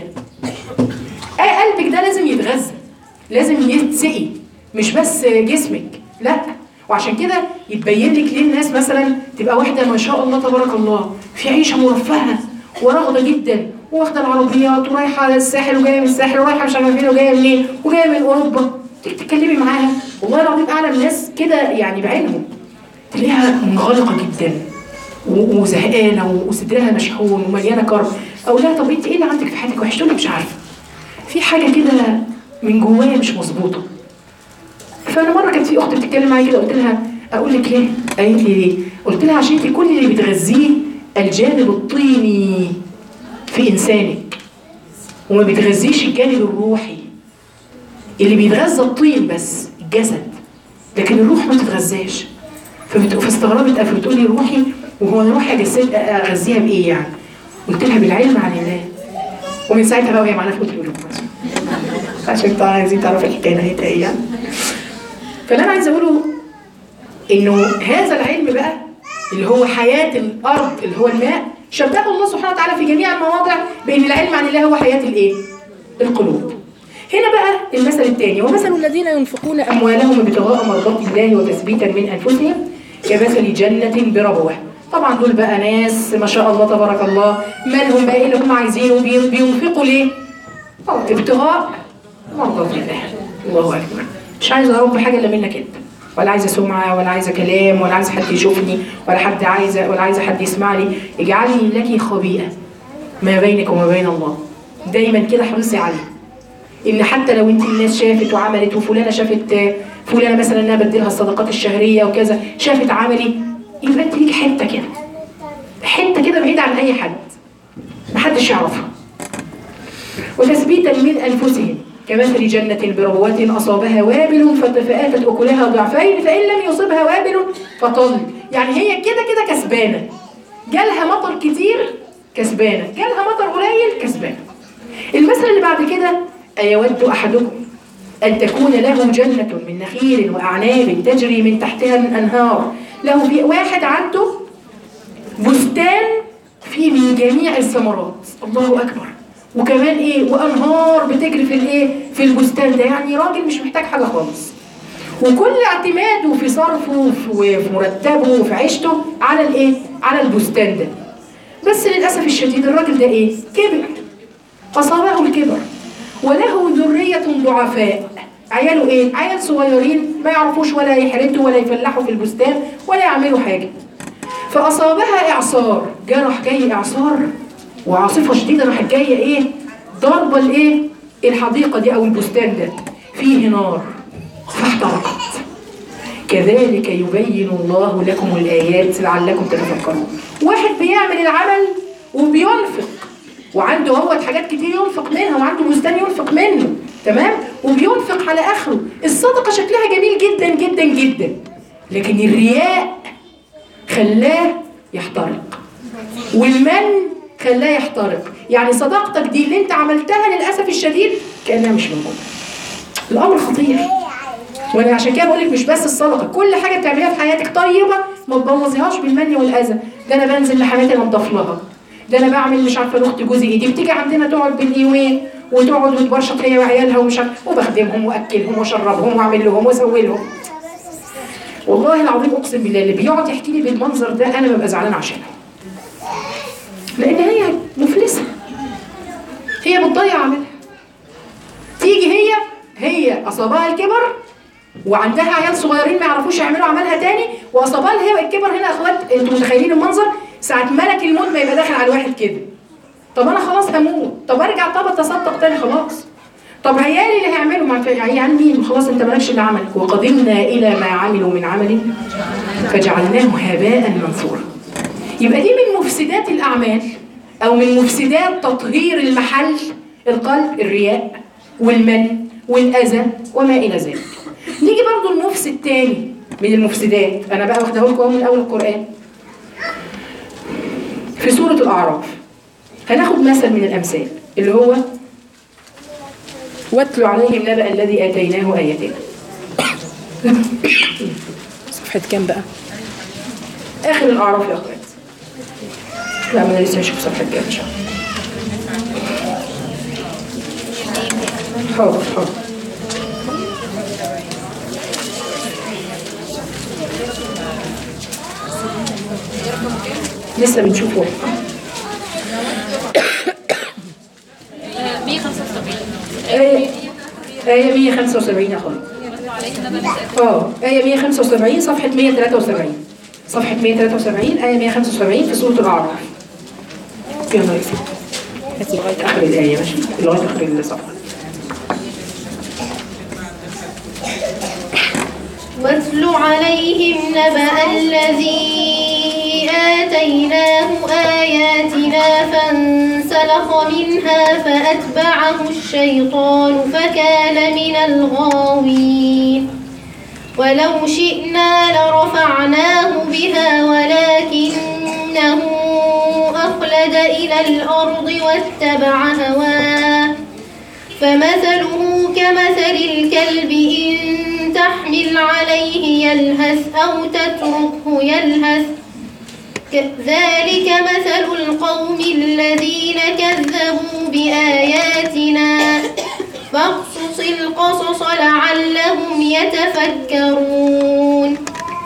اي قلبك ده لازم يتغذى لازم يتسقي مش بس جسمك لا وعشان كده يتبين لك ليه الناس مثلا تبقى واحده ما شاء الله تبارك الله في عيشه مرفهه ورغده جدا واخده العربيات ورايحه على الساحل وجايه من الساحل ورايحه مش عارفه فين وجايه منين وجايه من اوروبا تيجي تتكلمي معاها والله العظيم اعلم ناس كده يعني بعينهم تلاقيها منغلقه جدا و- وزهقانه وصدرها مشحون ومليانه كرب اقول لها طب انت ايه اللي عندك في حياتك وحش تقول لي مش عارفه في حاجه كده من جوايا مش مظبوطه فانا مره كانت في اخت بتتكلم معايا كده قلت لها اقول لك ليه؟ قالت لي ليه؟ قلت لها عشان انت كل اللي بتغذيه الجانب الطيني في انسانك وما بتغذيش الجانب الروحي اللي بيتغذى الطين بس الجسد لكن الروح ما تتغذاش فبت- فاستغربت قوي بتقول لي روحي وهو انا روحي اجسد اغذيها بايه يعني؟ قلت لها بالعلم عن الله ومن ساعتها بقى وهي معانا في اوضه القلوب عشان انتوا عايزين تعرفوا الحكايه نهايتها ايه يعني فاللي انا عايزه اقوله انه هذا العلم بقى اللي هو حياه الارض اللي هو الماء شبهه الله سبحانه وتعالى في جميع المواضع بان العلم عن الله هو حياه الايه؟ القلوب. هنا بقى المثل الثاني ومثل الذين ينفقون اموالهم ابتغاء مرضات الله وتثبيتا من انفسهم كمثل جنه بربوه. طبعا دول بقى ناس ما شاء الله تبارك الله مالهم بقى ايه اللي هم عايزينه بي- بينفقوا ليه؟ آه، ابتغاء مرضات الله الله اكبر مش عايزه ارب حاجه الا منك انت ولا عايزه سمعه ولا عايزه كلام ولا عايزه حد يشوفني ولا حد عايزه ولا عايزه حد يسمع لي اجعلني لك خبيئه ما بينك وما بين الله دايما كده حرصي عليه ان حتى لو انت الناس شافت وعملت وفلانه شافت آه، فلانه مثلا انها بديلها الصدقات الشهريه وكذا شافت عملي يبقى انت ليك حته كده حته كده بعيده عن اي حد محدش يعرفها وتثبيتا من انفسهم كمثل جنة بربوة أصابها وابل فآتت أكلها ضعفين فإن لم يصبها وابل فطل يعني هي كده كده كسبانة جالها مطر كتير كسبانة جالها مطر قليل كسبانة المثل اللي بعد كده أيود أحدكم أن تكون له جنة من نخيل وأعناب تجري من تحتها الأنهار له في واحد عنده بستان فيه من جميع الثمرات الله اكبر وكمان ايه وانهار بتجري في الايه في البستان ده يعني راجل مش محتاج حاجه خالص وكل اعتماده في صرفه وفي وفي مرتبه وفي عيشته على الايه على البستان ده بس للاسف الشديد الراجل ده ايه كبر اصابه الكبر وله ذريه ضعفاء عياله ايه عيال صغيرين ما يعرفوش ولا يحرثوا ولا يفلحوا في البستان ولا يعملوا حاجه فأصابها إعصار جه راح جاي إعصار وعاصفة شديدة راحت جاية إيه ضربة الإيه الحديقة دي أو البستان ده فيه نار فاحترقت كذلك يبين الله لكم الآيات لعلكم تتفكرون واحد بيعمل العمل وبينفق وعنده هو حاجات كتير ينفق منها وعنده بستان ينفق منه تمام وبينفق على آخره الصدقة شكلها جميل جدا جدا جدا لكن الرياء خلاه يحترق والمن خلاه يحترق يعني صداقتك دي اللي انت عملتها للاسف الشديد كانها مش موجوده الامر خطير وانا عشان كده بقول لك مش بس الصدقه كل حاجه بتعمليها في حياتك طيبه ما تبوظيهاش بالمن والاذى ده انا بنزل لحماتي انضف لها ده انا بعمل مش عارفه لاخت جوزي ايه دي بتيجي عندنا تقعد بالايوين وتقعد وتبرشط هي وعيالها ومش عارفه وبخدمهم واكلهم واشربهم واعمل لهم واسوي لهم والله العظيم اقسم بالله اللي بيقعد يحكي لي بالمنظر ده انا ببقى زعلان عشانه لان هي مفلسه هي بتضيع عملها تيجي هي هي اصابها الكبر وعندها عيال صغيرين ما يعرفوش يعملوا عملها تاني واصابها هي الكبر هنا يا اخوات انتوا متخيلين المنظر ساعه ملك الموت ما يبقى داخل على الواحد كده طب انا خلاص هموت طب ارجع طب اتصدق تاني خلاص طب عيالي اللي هيعملوا مع عيال مين خلاص انت مالكش الا عملك وقدمنا الى ما عملوا من عمل فجعلناه هباء منثورا يبقى دي من مفسدات الاعمال أو من مفسدات تطهير المحل القلب الرياء والمن والأذى وما إلى ذلك نيجي برضو المفسد تاني من المفسدات أنا بقى واخدها لكم أهو من أول القرآن في سورة الأعراف هناخد مثل من الأمثال اللي هو واتل عليهم نبأ الذي آتيناه آياتنا صفحة كام بقى؟ آخر الأعراف يا أخوات لا ما أنا لسه هشوف صفحة كام إن شاء الله حاضر حاضر لسه بنشوفه 175 آية آية 175 يا أخوان اه آية 175 صفحة 173 صفحة 173 آية 175 في سورة الأعراف يلا يا سيدي هاتي لغاية آخر الآية ماشي لغاية آخر الصفحة واتل عليهم نبأ الذي آتيناه آياتنا فانسلخ منها فأتبعه الشيطان فكان من الغاوين ولو شئنا لرفعناه بها ولكنه أخلد إلى الأرض واتبع هواه فمثله كمثل الكلب إن تحمل عليه يلهث أو تتركه يلهث ذلك مثل القوم الذين كذبوا بآياتنا فاقصص القصص لعلهم يتفكرون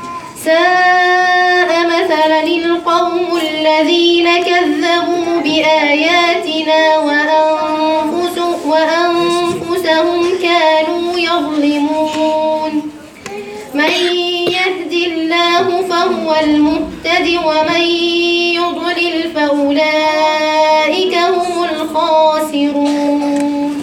ساء مثلا القوم الذين كذبوا بآياتنا وأنفس وأنفسهم كانوا يظلمون من يهد الله فهو المهتد ومن يضلل فأولئك هم الخاسرون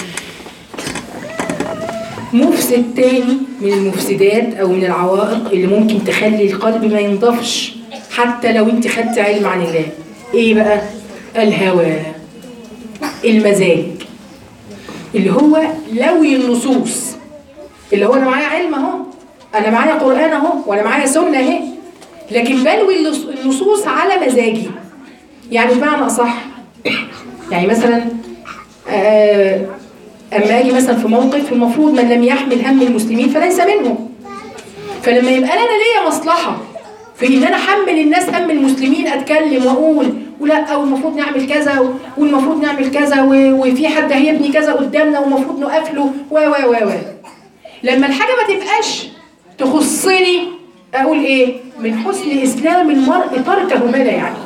مفسد تاني من المفسدات او من العوائق اللي ممكن تخلي القلب ما ينضفش حتى لو انت خدت علم عن الله ايه بقى الهوى المزاج اللي هو لوي النصوص اللي هو انا معايا علم اهو انا معايا قران اهو وانا معايا سنه اهي لكن بلوي النص- النصوص على مزاجي يعني بمعنى اصح يعني مثلا آه اما اجي مثلا في موقف المفروض من لم يحمل هم المسلمين فليس منهم فلما يبقى انا ليا مصلحه في ان انا احمل الناس هم المسلمين اتكلم واقول ولا والمفروض نعمل كذا و- والمفروض نعمل كذا و- وفي حد هيبني كذا قدامنا والمفروض نقف له و و و و لما الحاجه ما تبقاش تخصني اقول ايه من حسن اسلام المرء تركه ما لا يعني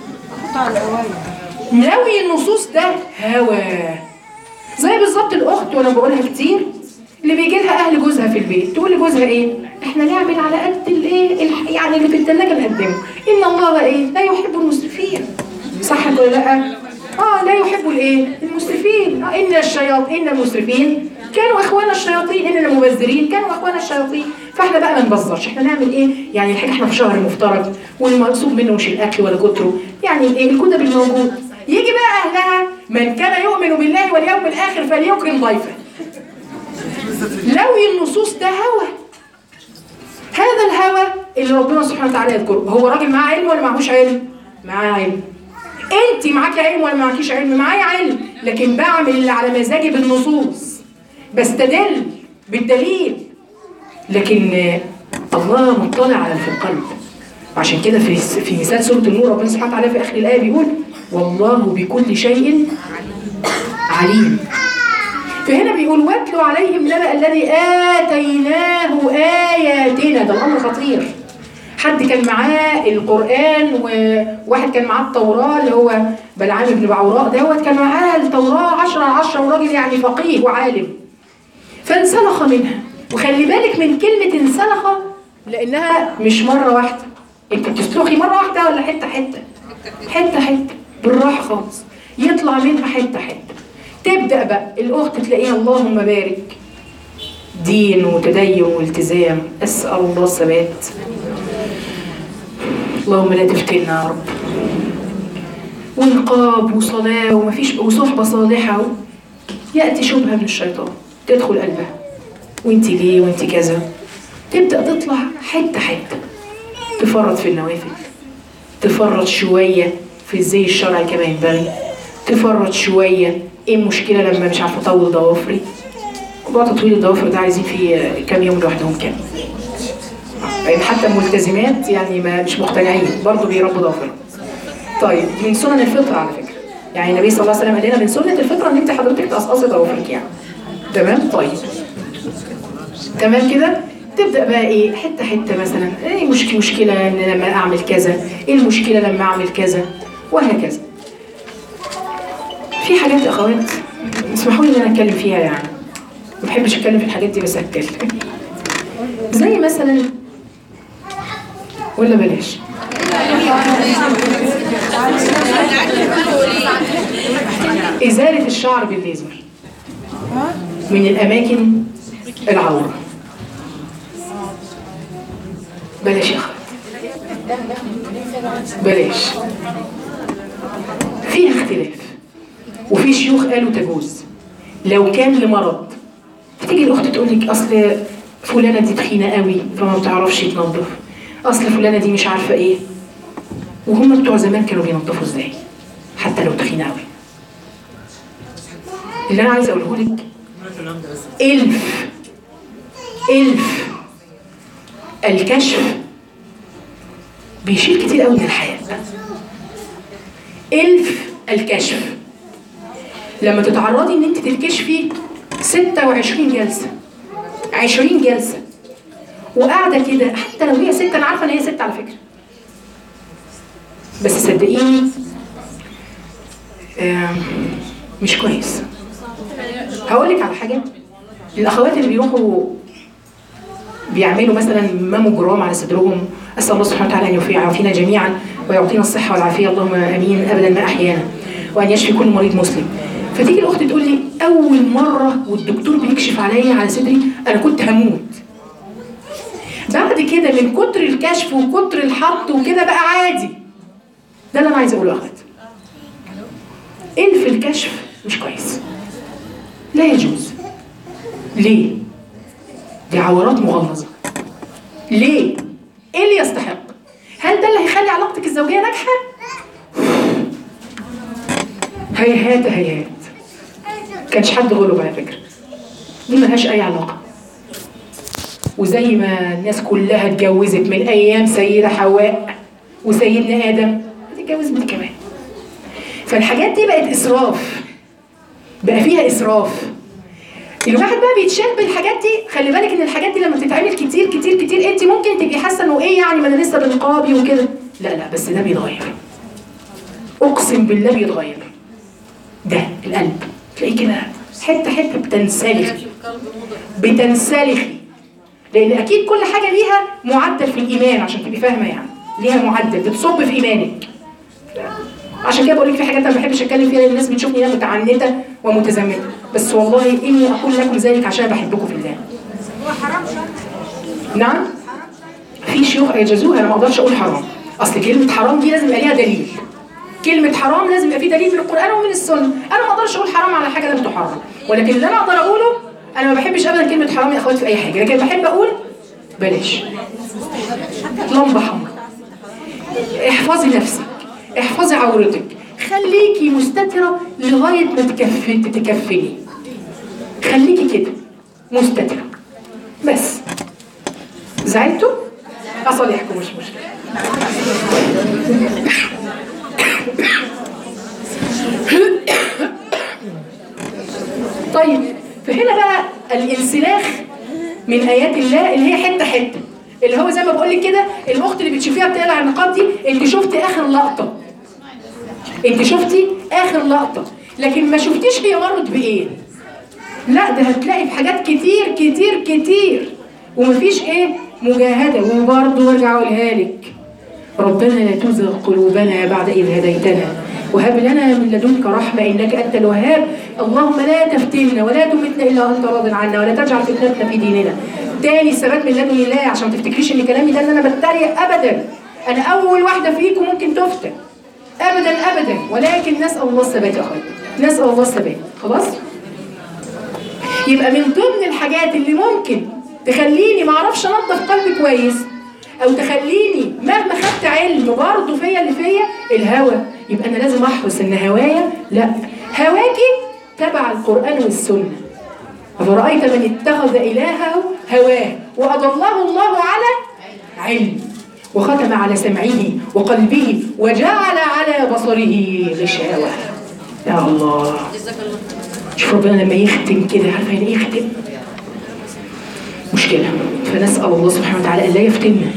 ناوي النصوص ده هوى زي بالظبط الاخت وانا بقولها كتير اللي بيجي لها اهل جوزها في البيت تقول لجوزها ايه احنا نعمل على قد الايه الح- يعني اللي في الثلاجه نقدمه ان الله ايه لا يحب المسرفين صح ولا لا اه لا يحب الايه المسرفين آه ان الشياطين ان المسرفين كانوا اخوان الشياطين ان المبذرين كانوا اخوان الشياطين فاحنا بقى ما نبذرش احنا نعمل ايه يعني الحاجه احنا في شهر مفترض والمقصود منه مش الاكل ولا كتره يعني ايه الكتب الموجود يجي بقى اهلها من كان يؤمن بالله واليوم الاخر فليكرم ضيفه لوي النصوص ده هوى هذا الهوى اللي ربنا سبحانه وتعالى يذكره هو راجل معاه علم ولا معهوش علم معاه علم انت معاكي علم ولا معكيش علم معايا علم لكن بعمل اللي على مزاجي بالنصوص بستدل بالدليل لكن آه، الله مطلع على في القلب عشان كده في في مثال سوره النور ربنا سبحانه وتعالى في اخر الايه بيقول والله بكل شيء عليم فهنا بيقول واتلوا عليهم نبأ الذي آتيناه آياتنا ده الأمر خطير حد كان معاه القرآن وواحد كان معاه التوراة اللي هو بلعام بن بعوراء دوت كان معاه التوراة 10 على 10 وراجل يعني فقيه وعالم فانسلخ منها وخلي بالك من كلمة انسلخ لأنها مش مرة واحدة انت بتسلخي مرة واحدة ولا حتة حتة حتة حتة بالراحة خالص يطلع منها حتة حتة تبدأ بقى الأخت تلاقيها اللهم بارك دين وتدين والتزام أسأل الله الثبات اللهم لا تفتنا يا رب ونقاب وصلاة ومفيش وصحبة صالحة يأتي شبهة من الشيطان تدخل قلبها وانت ليه وانت كذا تبدأ تطلع حتة حتة تفرط في النوافل تفرط شوية في الزي الشرعي كما ينبغي تفرط شوية ايه المشكلة لما مش عارفة اطول ضوافري موضوع تطويل الضوافر ده عايزين فيه كام يوم لوحدهم كام يعني حتى الملتزمات يعني ما مش مقتنعين برضه بيربوا ضوافر طيب دي من سنن الفطرة على فكرة يعني النبي صلى الله عليه وسلم قال لنا من سنة الفطرة ان انت حضرتك تقصقصي ضوافرك يعني تمام طيب تمام كده تبدا بقى ايه حته حته مثلا ايه مش مشكله ان لما اعمل كذا ايه المشكله لما اعمل كذا وهكذا في حاجات يا اخوات اسمحوا لي ان انا اتكلم فيها يعني ما بحبش اتكلم في الحاجات دي بس اتكلم زي مثلا ولا بلاش ازاله الشعر بالليزر من الاماكن العوره بلاش يا اخوات بلاش فيها اختلاف وفي شيوخ قالوا تجوز لو كان لمرض فتيجي الاخت تقول لك اصل فلانه دي تخينه قوي فما بتعرفش تنظف اصل فلانه دي مش عارفه ايه وهم بتوع زمان كانوا بينظفوا ازاي حتى لو تخينه قوي اللي انا عايزه اقوله لك الف الف الكشف بيشيل كتير قوي من الحياه الف الكشف لما تتعرضي ان انت تتكشفي 26 جلسه 20 جلسه وقاعده كده حتى لو هي ستة انا عارفه ان هي ستة على فكره بس صدقيني آم، مش كويس هقول لك على حاجه الاخوات اللي بيروحوا بيعملوا مثلا ماموجرام على صدرهم اسال الله سبحانه وتعالى ان يعافينا جميعا ويعطينا الصحه والعافيه اللهم امين ابدا ما احيانا وان يشفي كل مريض مسلم فتيجي الاخت تقول لي اول مره والدكتور بيكشف عليا على صدري انا كنت هموت بعد كده من كتر الكشف وكتر الحط وكده بقى عادي ده اللي انا عايزه اقوله يا اخوات الف الكشف مش كويس لا يجوز ليه دي عورات مغلظه ليه ايه اللي يستحق هل ده اللي هيخلي علاقتك الزوجيه ناجحه هيهات هيهات كانش حد غلب على فكره دي ملهاش اي علاقه وزي ما الناس كلها اتجوزت من ايام سيده حواء وسيدنا ادم هتتجوز من كمان فالحاجات دي بقت اسراف بقى فيها اسراف الواحد بقى بيتشال بالحاجات دي خلي بالك ان الحاجات دي لما بتتعمل كتير كتير كتير انت ممكن تبقي حاسه انه ايه يعني ما انا لسه بنقابي وكده لا لا بس ده بيتغير اقسم بالله بيتغير ده القلب تلاقيه كده حته حته بتنسلخي بتنسلخي لان اكيد كل حاجه ليها معدل في الايمان عشان تبقي فاهمه يعني ليها معدل بتصب في ايمانك عشان كده بقول لك في حاجات انا ما بحبش اتكلم فيها لان الناس بتشوفني انا متعنته ومتزمته بس والله اني اقول لكم ذلك عشان بحبكم في الله نعم في شيوخ يجوزوها انا ما اقدرش اقول حرام اصل كلمه حرام دي لازم يبقى ليها دليل كلمه حرام لازم يبقى في دليل من القران ومن السنه انا ما اقدرش اقول حرام على حاجه لم تحرم ولكن اللي انا اقدر اقوله انا ما بحبش ابدا كلمه حرام يا اخواتي في اي حاجه لكن بحب اقول بلاش لمبه حمراء احفظي نفسك احفظي عورتك خليكي مستترة لغاية ما تكفي تتكفلي خليكي كده مستترة بس زعلتوا؟ أصالحكم مش مشكلة طيب فهنا بقى الانسلاخ من آيات الله اللي هي حتة حتة اللي هو زي ما بقول لك كده الاخت اللي بتشوفيها بتقلع النقاب دي انت شفتي اخر لقطه انت شفتي اخر لقطه لكن ما شفتيش هي مرت بايه لا ده هتلاقي في حاجات كتير كتير كتير ومفيش ايه مجاهده وبرضه وارجع اقولها لك ربنا لا تزغ قلوبنا بعد اذ هديتنا وهب لنا من لدنك رحمه انك انت الوهاب اللهم لا تفتنا ولا تمتنا الا وانت راض عنا ولا تجعل فتنتنا في ديننا تاني الثبات من لدن الله عشان ما تفتكريش ان كلامي ده ان انا بتريق ابدا انا اول واحده فيكم ممكن تفتن ابدا ابدا ولكن نسال الله الثبات يا اخويا نسال الله الثبات خلاص يبقى من ضمن الحاجات اللي ممكن تخليني ما اعرفش انضف قلبي كويس او تخليني مهما خدت علم برضه فيا اللي فيا الهوى يبقى انا لازم احرص ان هوايا لا هواكي تبع القران والسنه أفرأيت من اتخذ إلهه هواه وأضله الله على علم وختم على سمعه وقلبه وجعل على بصره غشاوة يا الله شوف ربنا لما يختم كده عارفه يعني ايه يختم مشكله فنسال الله سبحانه وتعالى ان لا يفتنا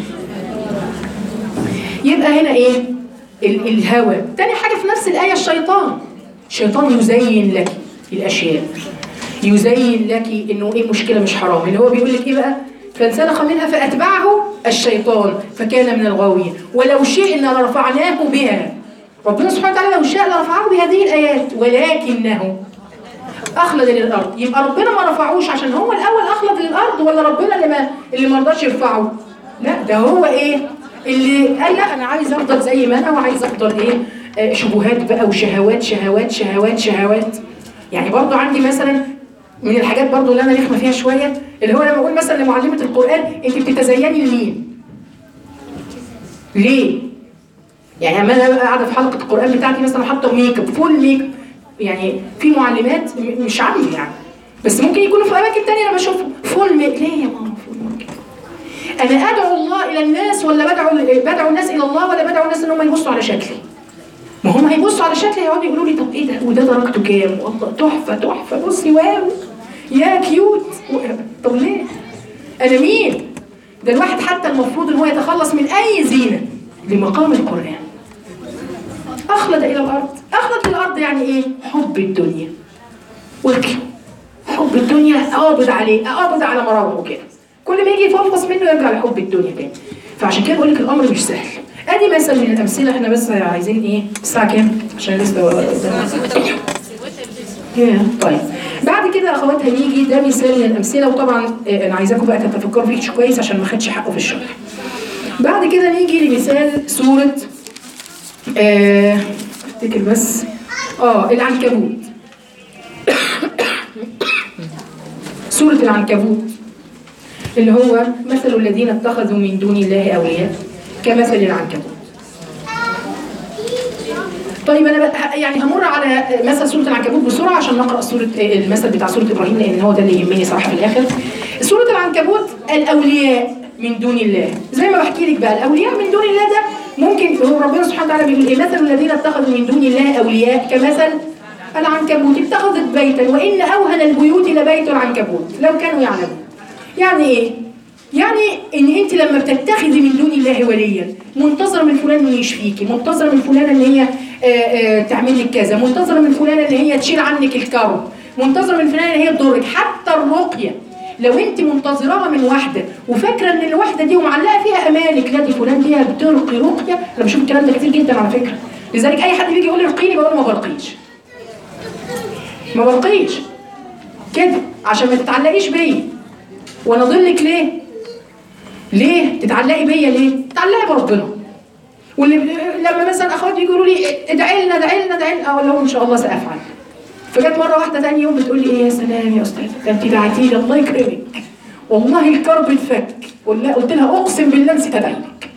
يبقى هنا ايه ال- الهوى تاني حاجه في نفس الايه الشيطان الشيطان يزين لك الاشياء يزين لك انه ايه المشكله مش حرام اللي هو بيقول لك ايه بقى فانسلخ منها فاتبعه الشيطان فكان من الغاوين ولو شئنا لرفعناه بها ربنا سبحانه وتعالى لو شاء لرفعه بهذه الايات ولكنه اخلد للارض يبقى ربنا ما رفعوش عشان هو الاول اخلد للارض ولا ربنا اللي ما اللي ما رضاش يرفعه لا ده هو ايه اللي قال لا انا عايز افضل زي ما انا وعايز افضل ايه آه، شبهات بقى وشهوات شهوات شهوات شهوات يعني برضو عندي مثلا من الحاجات برضو اللي انا رخمه فيها شويه اللي هو لما اقول مثلا لمعلمه القران انت بتتزيني لمين ليه يعني اما انا أبقى قاعده في حلقه القران بتاعتي مثلا حاطه ميك اب فول ميك اب يعني في معلمات م- مش عندي يعني بس ممكن يكونوا في اماكن تانية انا بشوف فول ميك ليه يا ماما فول ميك اب انا ادعو الله الى الناس ولا بدعو بدعو الناس الى الله ولا بدعو الناس ان هم يبصوا على شكلي ما هم هيبصوا على شكلي هيقعدوا يقولوا لي طب ايه ده وده درجته كام والله تحفه تحفه بصي واو يا كيوت و- طب ليه انا مين ده الواحد حتى المفروض ان هو يتخلص من اي زينه لمقام القران اخلد الى الارض اخلد الى الارض يعني ايه حب الدنيا وكل حب الدنيا اقبض عليه اقبض على مراوحه كده كل ما يجي يفلفص منه يرجع لحب الدنيا تاني فعشان كده بقول لك الامر مش سهل ادي مثل من الامثله احنا بس عايزين ايه الساعه كام عشان لسه يا طيب بعد كده يا اخوات هنيجي ده مثال من الامثله وطبعا آه، انا عايزاكم بقى تتفكروا فيه كويس عشان ما خدش حقه في الشرح بعد كده نيجي لمثال سوره آه، افتكر بس اه العنكبوت سورة العنكبوت اللي هو مثل الذين اتخذوا من دون الله أولياء كمثل العنكبوت طيب انا بقى يعني همر على مثل سوره العنكبوت بسرعه عشان نقرا سوره المثل بتاع سوره ابراهيم لان هو ده اللي يهمني صراحه في الاخر سوره العنكبوت الاولياء من دون الله زي ما بحكي لك بقى الاولياء من دون الله ده ممكن هو ربنا سبحانه وتعالى بيقول ايه مثل الذين اتخذوا من دون الله اولياء كمثل العنكبوت اتخذت بيتا وان اوهن البيوت لبيت العنكبوت لو كانوا يعلمون يعني ايه يعني ان انت لما بتتخذي من دون الله وليا منتظره من فلان انه يشفيكي منتظره من فلانه ان هي آه، آه، تعمل لك كذا منتظره من فلانه ان هي تشيل عنك الكرب منتظره من فلانه ان هي تضرك حتى الرقيه لو انت منتظراها من واحده وفاكره ان الواحده دي ومعلقه فيها امالك لا دي فلان دي بترقي رقيه انا بشوف الكلام ده كتير جدا على فكره لذلك اي حد بيجي يقول لي ارقيني بقول له ما برقيش ما برقيش كده عشان ما تتعلقيش بيا وانا ضلك ليه ليه تتعلقي بيا ليه تتعلقي بربنا واللي لما مثلا اخواتي يقولوا لي ادعي لنا ادعي لنا ادعي لنا اقول لهم ان شاء الله سافعل فجت مره واحده ثاني يوم بتقول لي ايه يا سلام يا استاذ ده انت دعيتي لي الله يكرمك والله الكرب اتفك والله قلت لها اقسم بالله نسيت ادعي لك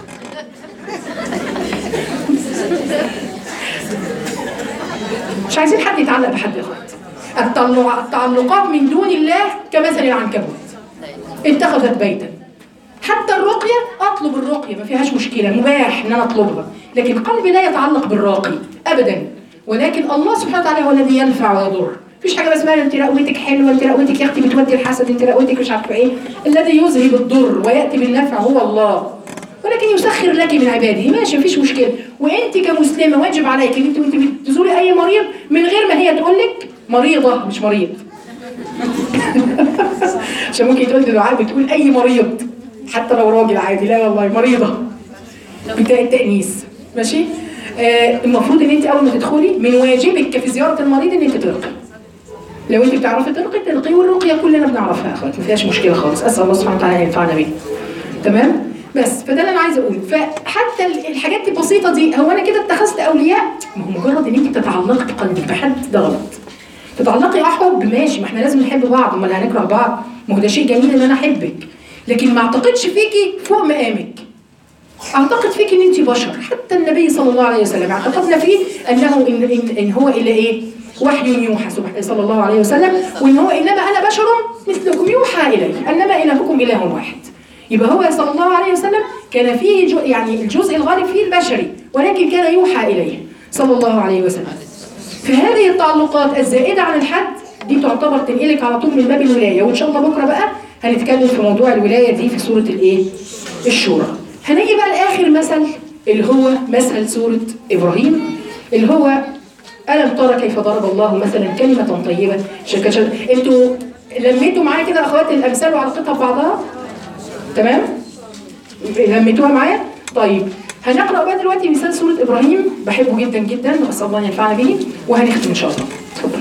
مش عايزين حد يتعلق بحد يا اخوات التعلق- التعلقات من دون الله كمثل العنكبوت اتخذت بيتا حتى الرقية أطلب الرقية ما فيهاش مشكلة مباح إن أنا أطلبها لكن قلبي لا يتعلق بالراقي أبدا ولكن الله سبحانه وتعالى هو الذي ينفع ويضر مفيش حاجة اسمها أنت رقوتك حلوة أنت رقوتك يا أختي بتودي الحسد أنت رقوتك مش عارفة إيه الذي يذهب الضر ويأتي بالنفع هو الله ولكن يسخر لك من عباده ماشي مفيش مشكلة وأنت كمسلمة واجب عليك إن أنت وأنت بتزوري أي مريض من غير ما هي تقول لك مريضة مش مريض عشان ممكن تقول دعاء بتقول اي مريض حتى لو راجل عادي لا والله مريضه بتاع التانيث ماشي آه المفروض ان انت اول ما تدخلي من واجبك في زياره المريض ان انت ترقي لو انت بتعرفي ترقي ترقي والرقيه كلنا بنعرفها يا اخوات ما فيهاش مشكله خالص اسال الله سبحانه وتعالى ان ينفعنا بيها تمام بس فده اللي انا عايزه اقوله فحتى ال- الحاجات البسيطه دي هو انا كده اتخذت اولياء ما هو مجرد ان انت تتعلقي بقلبك بحد ده غلط تتعلقي اه حب ماشي ما احنا لازم نحب بعض امال هنكره بعض ما هو ده شيء جميل ان انا احبك لكن ما اعتقدش فيكي فوق مقامك اعتقد فيك ان انت بشر حتى النبي صلى الله عليه وسلم اعتقدنا فيه انه ان, إن, إن هو الا ايه وحي يوحى سبحانه صلى الله عليه وسلم وان هو انما انا بشر مثلكم يوحى الي انما الهكم اله واحد يبقى هو صلى الله عليه وسلم كان فيه جو يعني الجزء الغالب فيه البشري ولكن كان يوحى اليه صلى الله عليه وسلم فهذه التعلقات الزائده عن الحد دي تعتبر تنقلك على طول من باب الولايه وان شاء الله بكره بقى هنتكلم في موضوع الولايه دي في سوره الايه؟ الشورى. هنيجي بقى لاخر مثل اللي هو مثل سوره ابراهيم اللي هو الم ترى كيف ضرب الله مثلا كلمه طيبه شك شك انتوا لميتوا معايا كده اخوات الامثال وعلاقتها ببعضها؟ تمام؟ لميتوها معايا؟ طيب هنقرا بقى دلوقتي مثال سوره ابراهيم بحبه جدا جدا واسال الله ان ينفعنا به وهنختم ان شاء الله. اتفضل.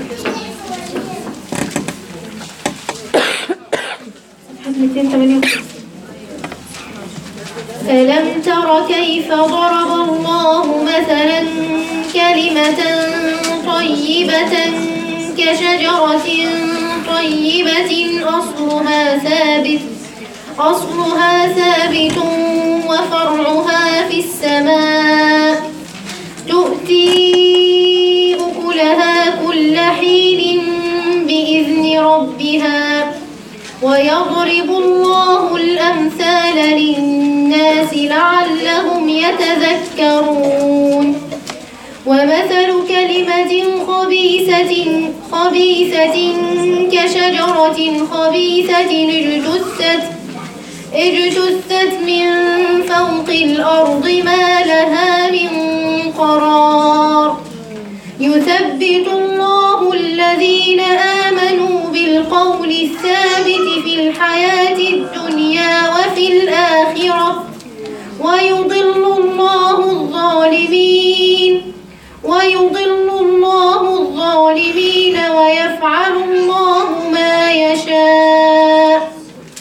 ألم تر كيف ضرب الله مثلا كلمة طيبة كشجرة طيبة أصلها ثابت أصلها ثابت وفرعها في السماء تؤتي أكلها كل حين بإذن ربها ويضرب الله الأمثال للناس لعلهم يتذكرون ومثل كلمة خبيثة خبيثة كشجرة خبيثة اجتثت اجتثت من فوق الأرض ما لها من قرار يثبت الله الذين آمنوا بالقول الثابت في الحياة الدنيا وفي الآخرة ويضل الله الظالمين ويضل الله الظالمين ويفعل الله ما يشاء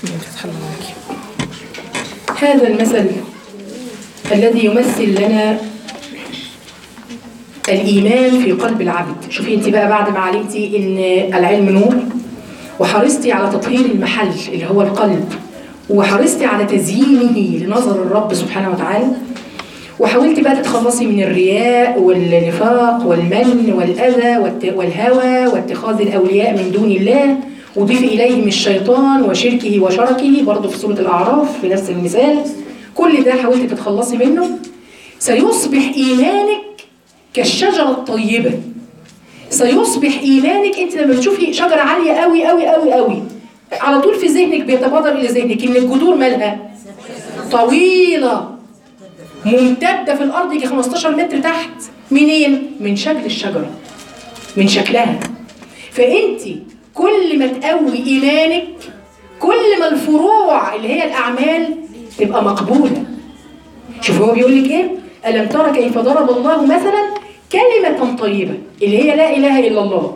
هذا المثل الذي يمثل لنا الإيمان في قلب العبد شوفي انت بقى بعد ما علمتي ان العلم نور وحرصتي على تطهير المحل اللي هو القلب وحرصتي على تزيينه لنظر الرب سبحانه وتعالى وحاولت بقى تتخلصي من الرياء والنفاق والمن والأذى والت- والهوى واتخاذ الأولياء من دون الله وضيف إليهم الشيطان وشركه وشركه برضه في سورة الأعراف في نفس المثال كل ده حاولت تتخلصي منه سيصبح إيمانك كالشجرة الطيبة سيصبح إيمانك أنت لما بتشوفي شجرة عالية قوي قوي قوي قوي على طول في ذهنك بيتبادر إلى ذهنك إن الجذور مالها طويلة ممتدة في الأرض يجي 15 متر تحت منين؟ من شكل الشجرة من شكلها فأنت كل ما تقوي إيمانك كل ما الفروع اللي هي الأعمال تبقى مقبولة شوف هو بيقول لك إيه؟ ألم ترى كيف ضرب الله مثلا كلمة طيبة اللي هي لا إله إلا الله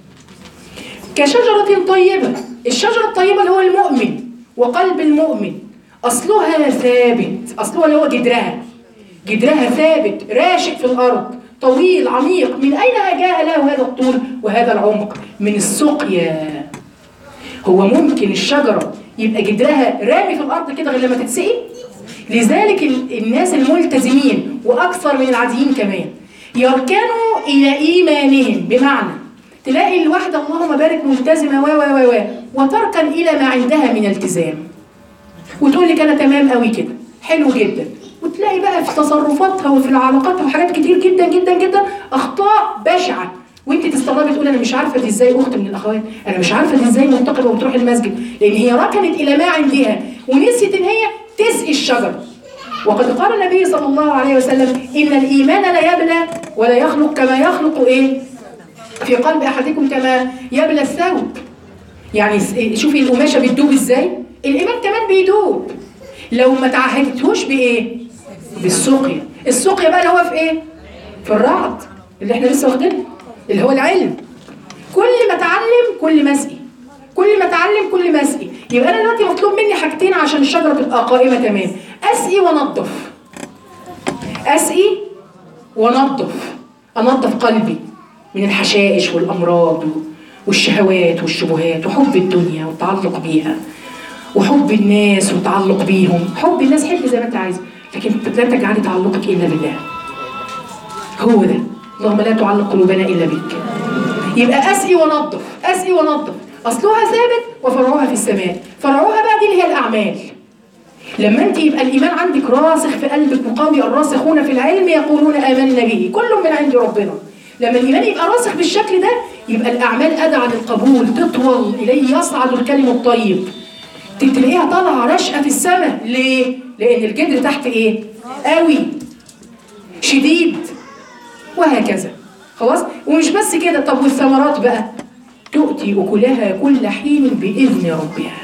كشجرة طيبة الشجرة الطيبة اللي هو المؤمن وقلب المؤمن أصلها ثابت أصلها اللي هو جدرها جدرها ثابت راشق في الأرض طويل عميق من أين جاء له هذا الطول وهذا العمق من السقيا هو ممكن الشجرة يبقى جدرها رامي في الأرض كده غير لما تتسقي لذلك ال- الناس الملتزمين وأكثر من العاديين كمان يركنوا إلى إيمانهم بمعنى تلاقي الواحدة اللهم بارك ملتزمة و و و و وتركن إلى ما عندها من التزام وتقول لك أنا تمام قوي كده حلو جدا وتلاقي بقى في تصرفاتها وفي علاقاتها وحاجات كتير جدا جدا جدا أخطاء بشعة وانت تستغربي تقول انا مش عارفه دي ازاي اخت من الاخوات انا مش عارفه دي ازاي منتقبه وبتروح المسجد لان هي ركنت الى ما عندها ونسيت ان هي تسقي الشجر وقد قال النبي صلى الله عليه وسلم ان الايمان لا يبلى ولا يخلق كما يخلق ايه في قلب احدكم كما يبلى الثوب يعني س- شوفي القماشه بتدوب ازاي الايمان كمان بيدوب لو ما تعهدتهوش بايه بالسقيا السقيا بقى اللي هو في ايه في الرعد اللي احنا لسه واخدينه اللي هو العلم كل ما اتعلم كل ما اسقي كل ما اتعلم كل ما اسقي يبقى انا دلوقتي مطلوب مني حاجتين عشان الشجره تبقى قائمه تمام اسقي وانظف اسقي وانظف انظف قلبي من الحشائش والامراض والشهوات والشبهات وحب الدنيا والتعلق بيها وحب الناس والتعلق بيهم حب الناس حب زي ما انت عايز لكن لا تجعلي تعلقك الا بالله هو ده اللهم لا تعلق قلوبنا الا بك يبقى اسقي ونظف اسقي ونظف اصلها ثابت وفرعها في السماء فرعها بقى دي اللي هي الاعمال لما انت يبقى الايمان عندك راسخ في قلبك وقوي الراسخون في العلم يقولون امنا به كل من عند ربنا لما الايمان يبقى راسخ بالشكل ده يبقى الاعمال ادعى للقبول تطول اليه يصعد الكلم الطيب تلاقيها طالعه رشقه في السماء ليه؟ لان الجدر تحت ايه؟ قوي شديد وهكذا خلاص ومش بس كده طب والثمرات بقى تؤتي اكلها كل حين باذن ربها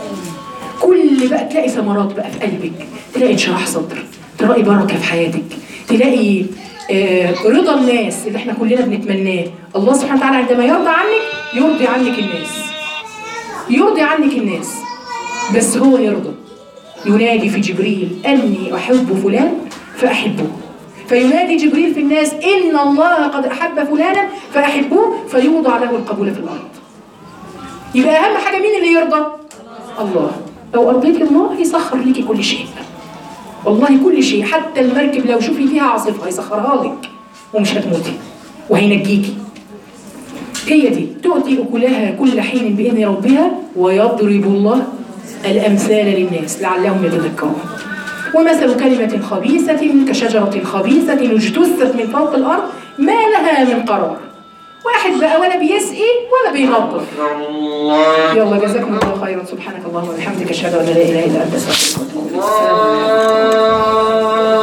كل بقى تلاقي ثمرات بقى في قلبك تلاقي انشراح صدر تلاقي بركه في حياتك تلاقي آه رضا الناس اللي احنا كلنا بنتمناه الله سبحانه وتعالى عندما يرضى عنك يرضي عنك الناس يرضي عنك الناس بس هو يرضى ينادي في جبريل اني احب فلان فاحبه فينادي جبريل في الناس ان الله قد احب فلانا فاحبوه فيوضع له القبول في الارض يبقى اهم حاجه مين اللي يرضى الله لو ارضيتي الله يسخر لك كل شيء والله كل شيء حتى المركب لو شوفي فيها عاصفه هيسخرها لك ومش هتموتي وهينجيكي هي دي تؤتي أكلها كل حين بإذن ربها ويضرب الله الأمثال للناس لعلهم يتذكرون ومثل كلمة خبيثة كشجرة خبيثة اجتثت من فوق الأرض ما لها من قرار واحد بقى ولا بيسقي ولا بينظف يلا جزاكم الله خيرا سبحانك اللهم وبحمدك اشهد ان لا اله الا انت استغفرك واتوب اليك السلام عليكم الله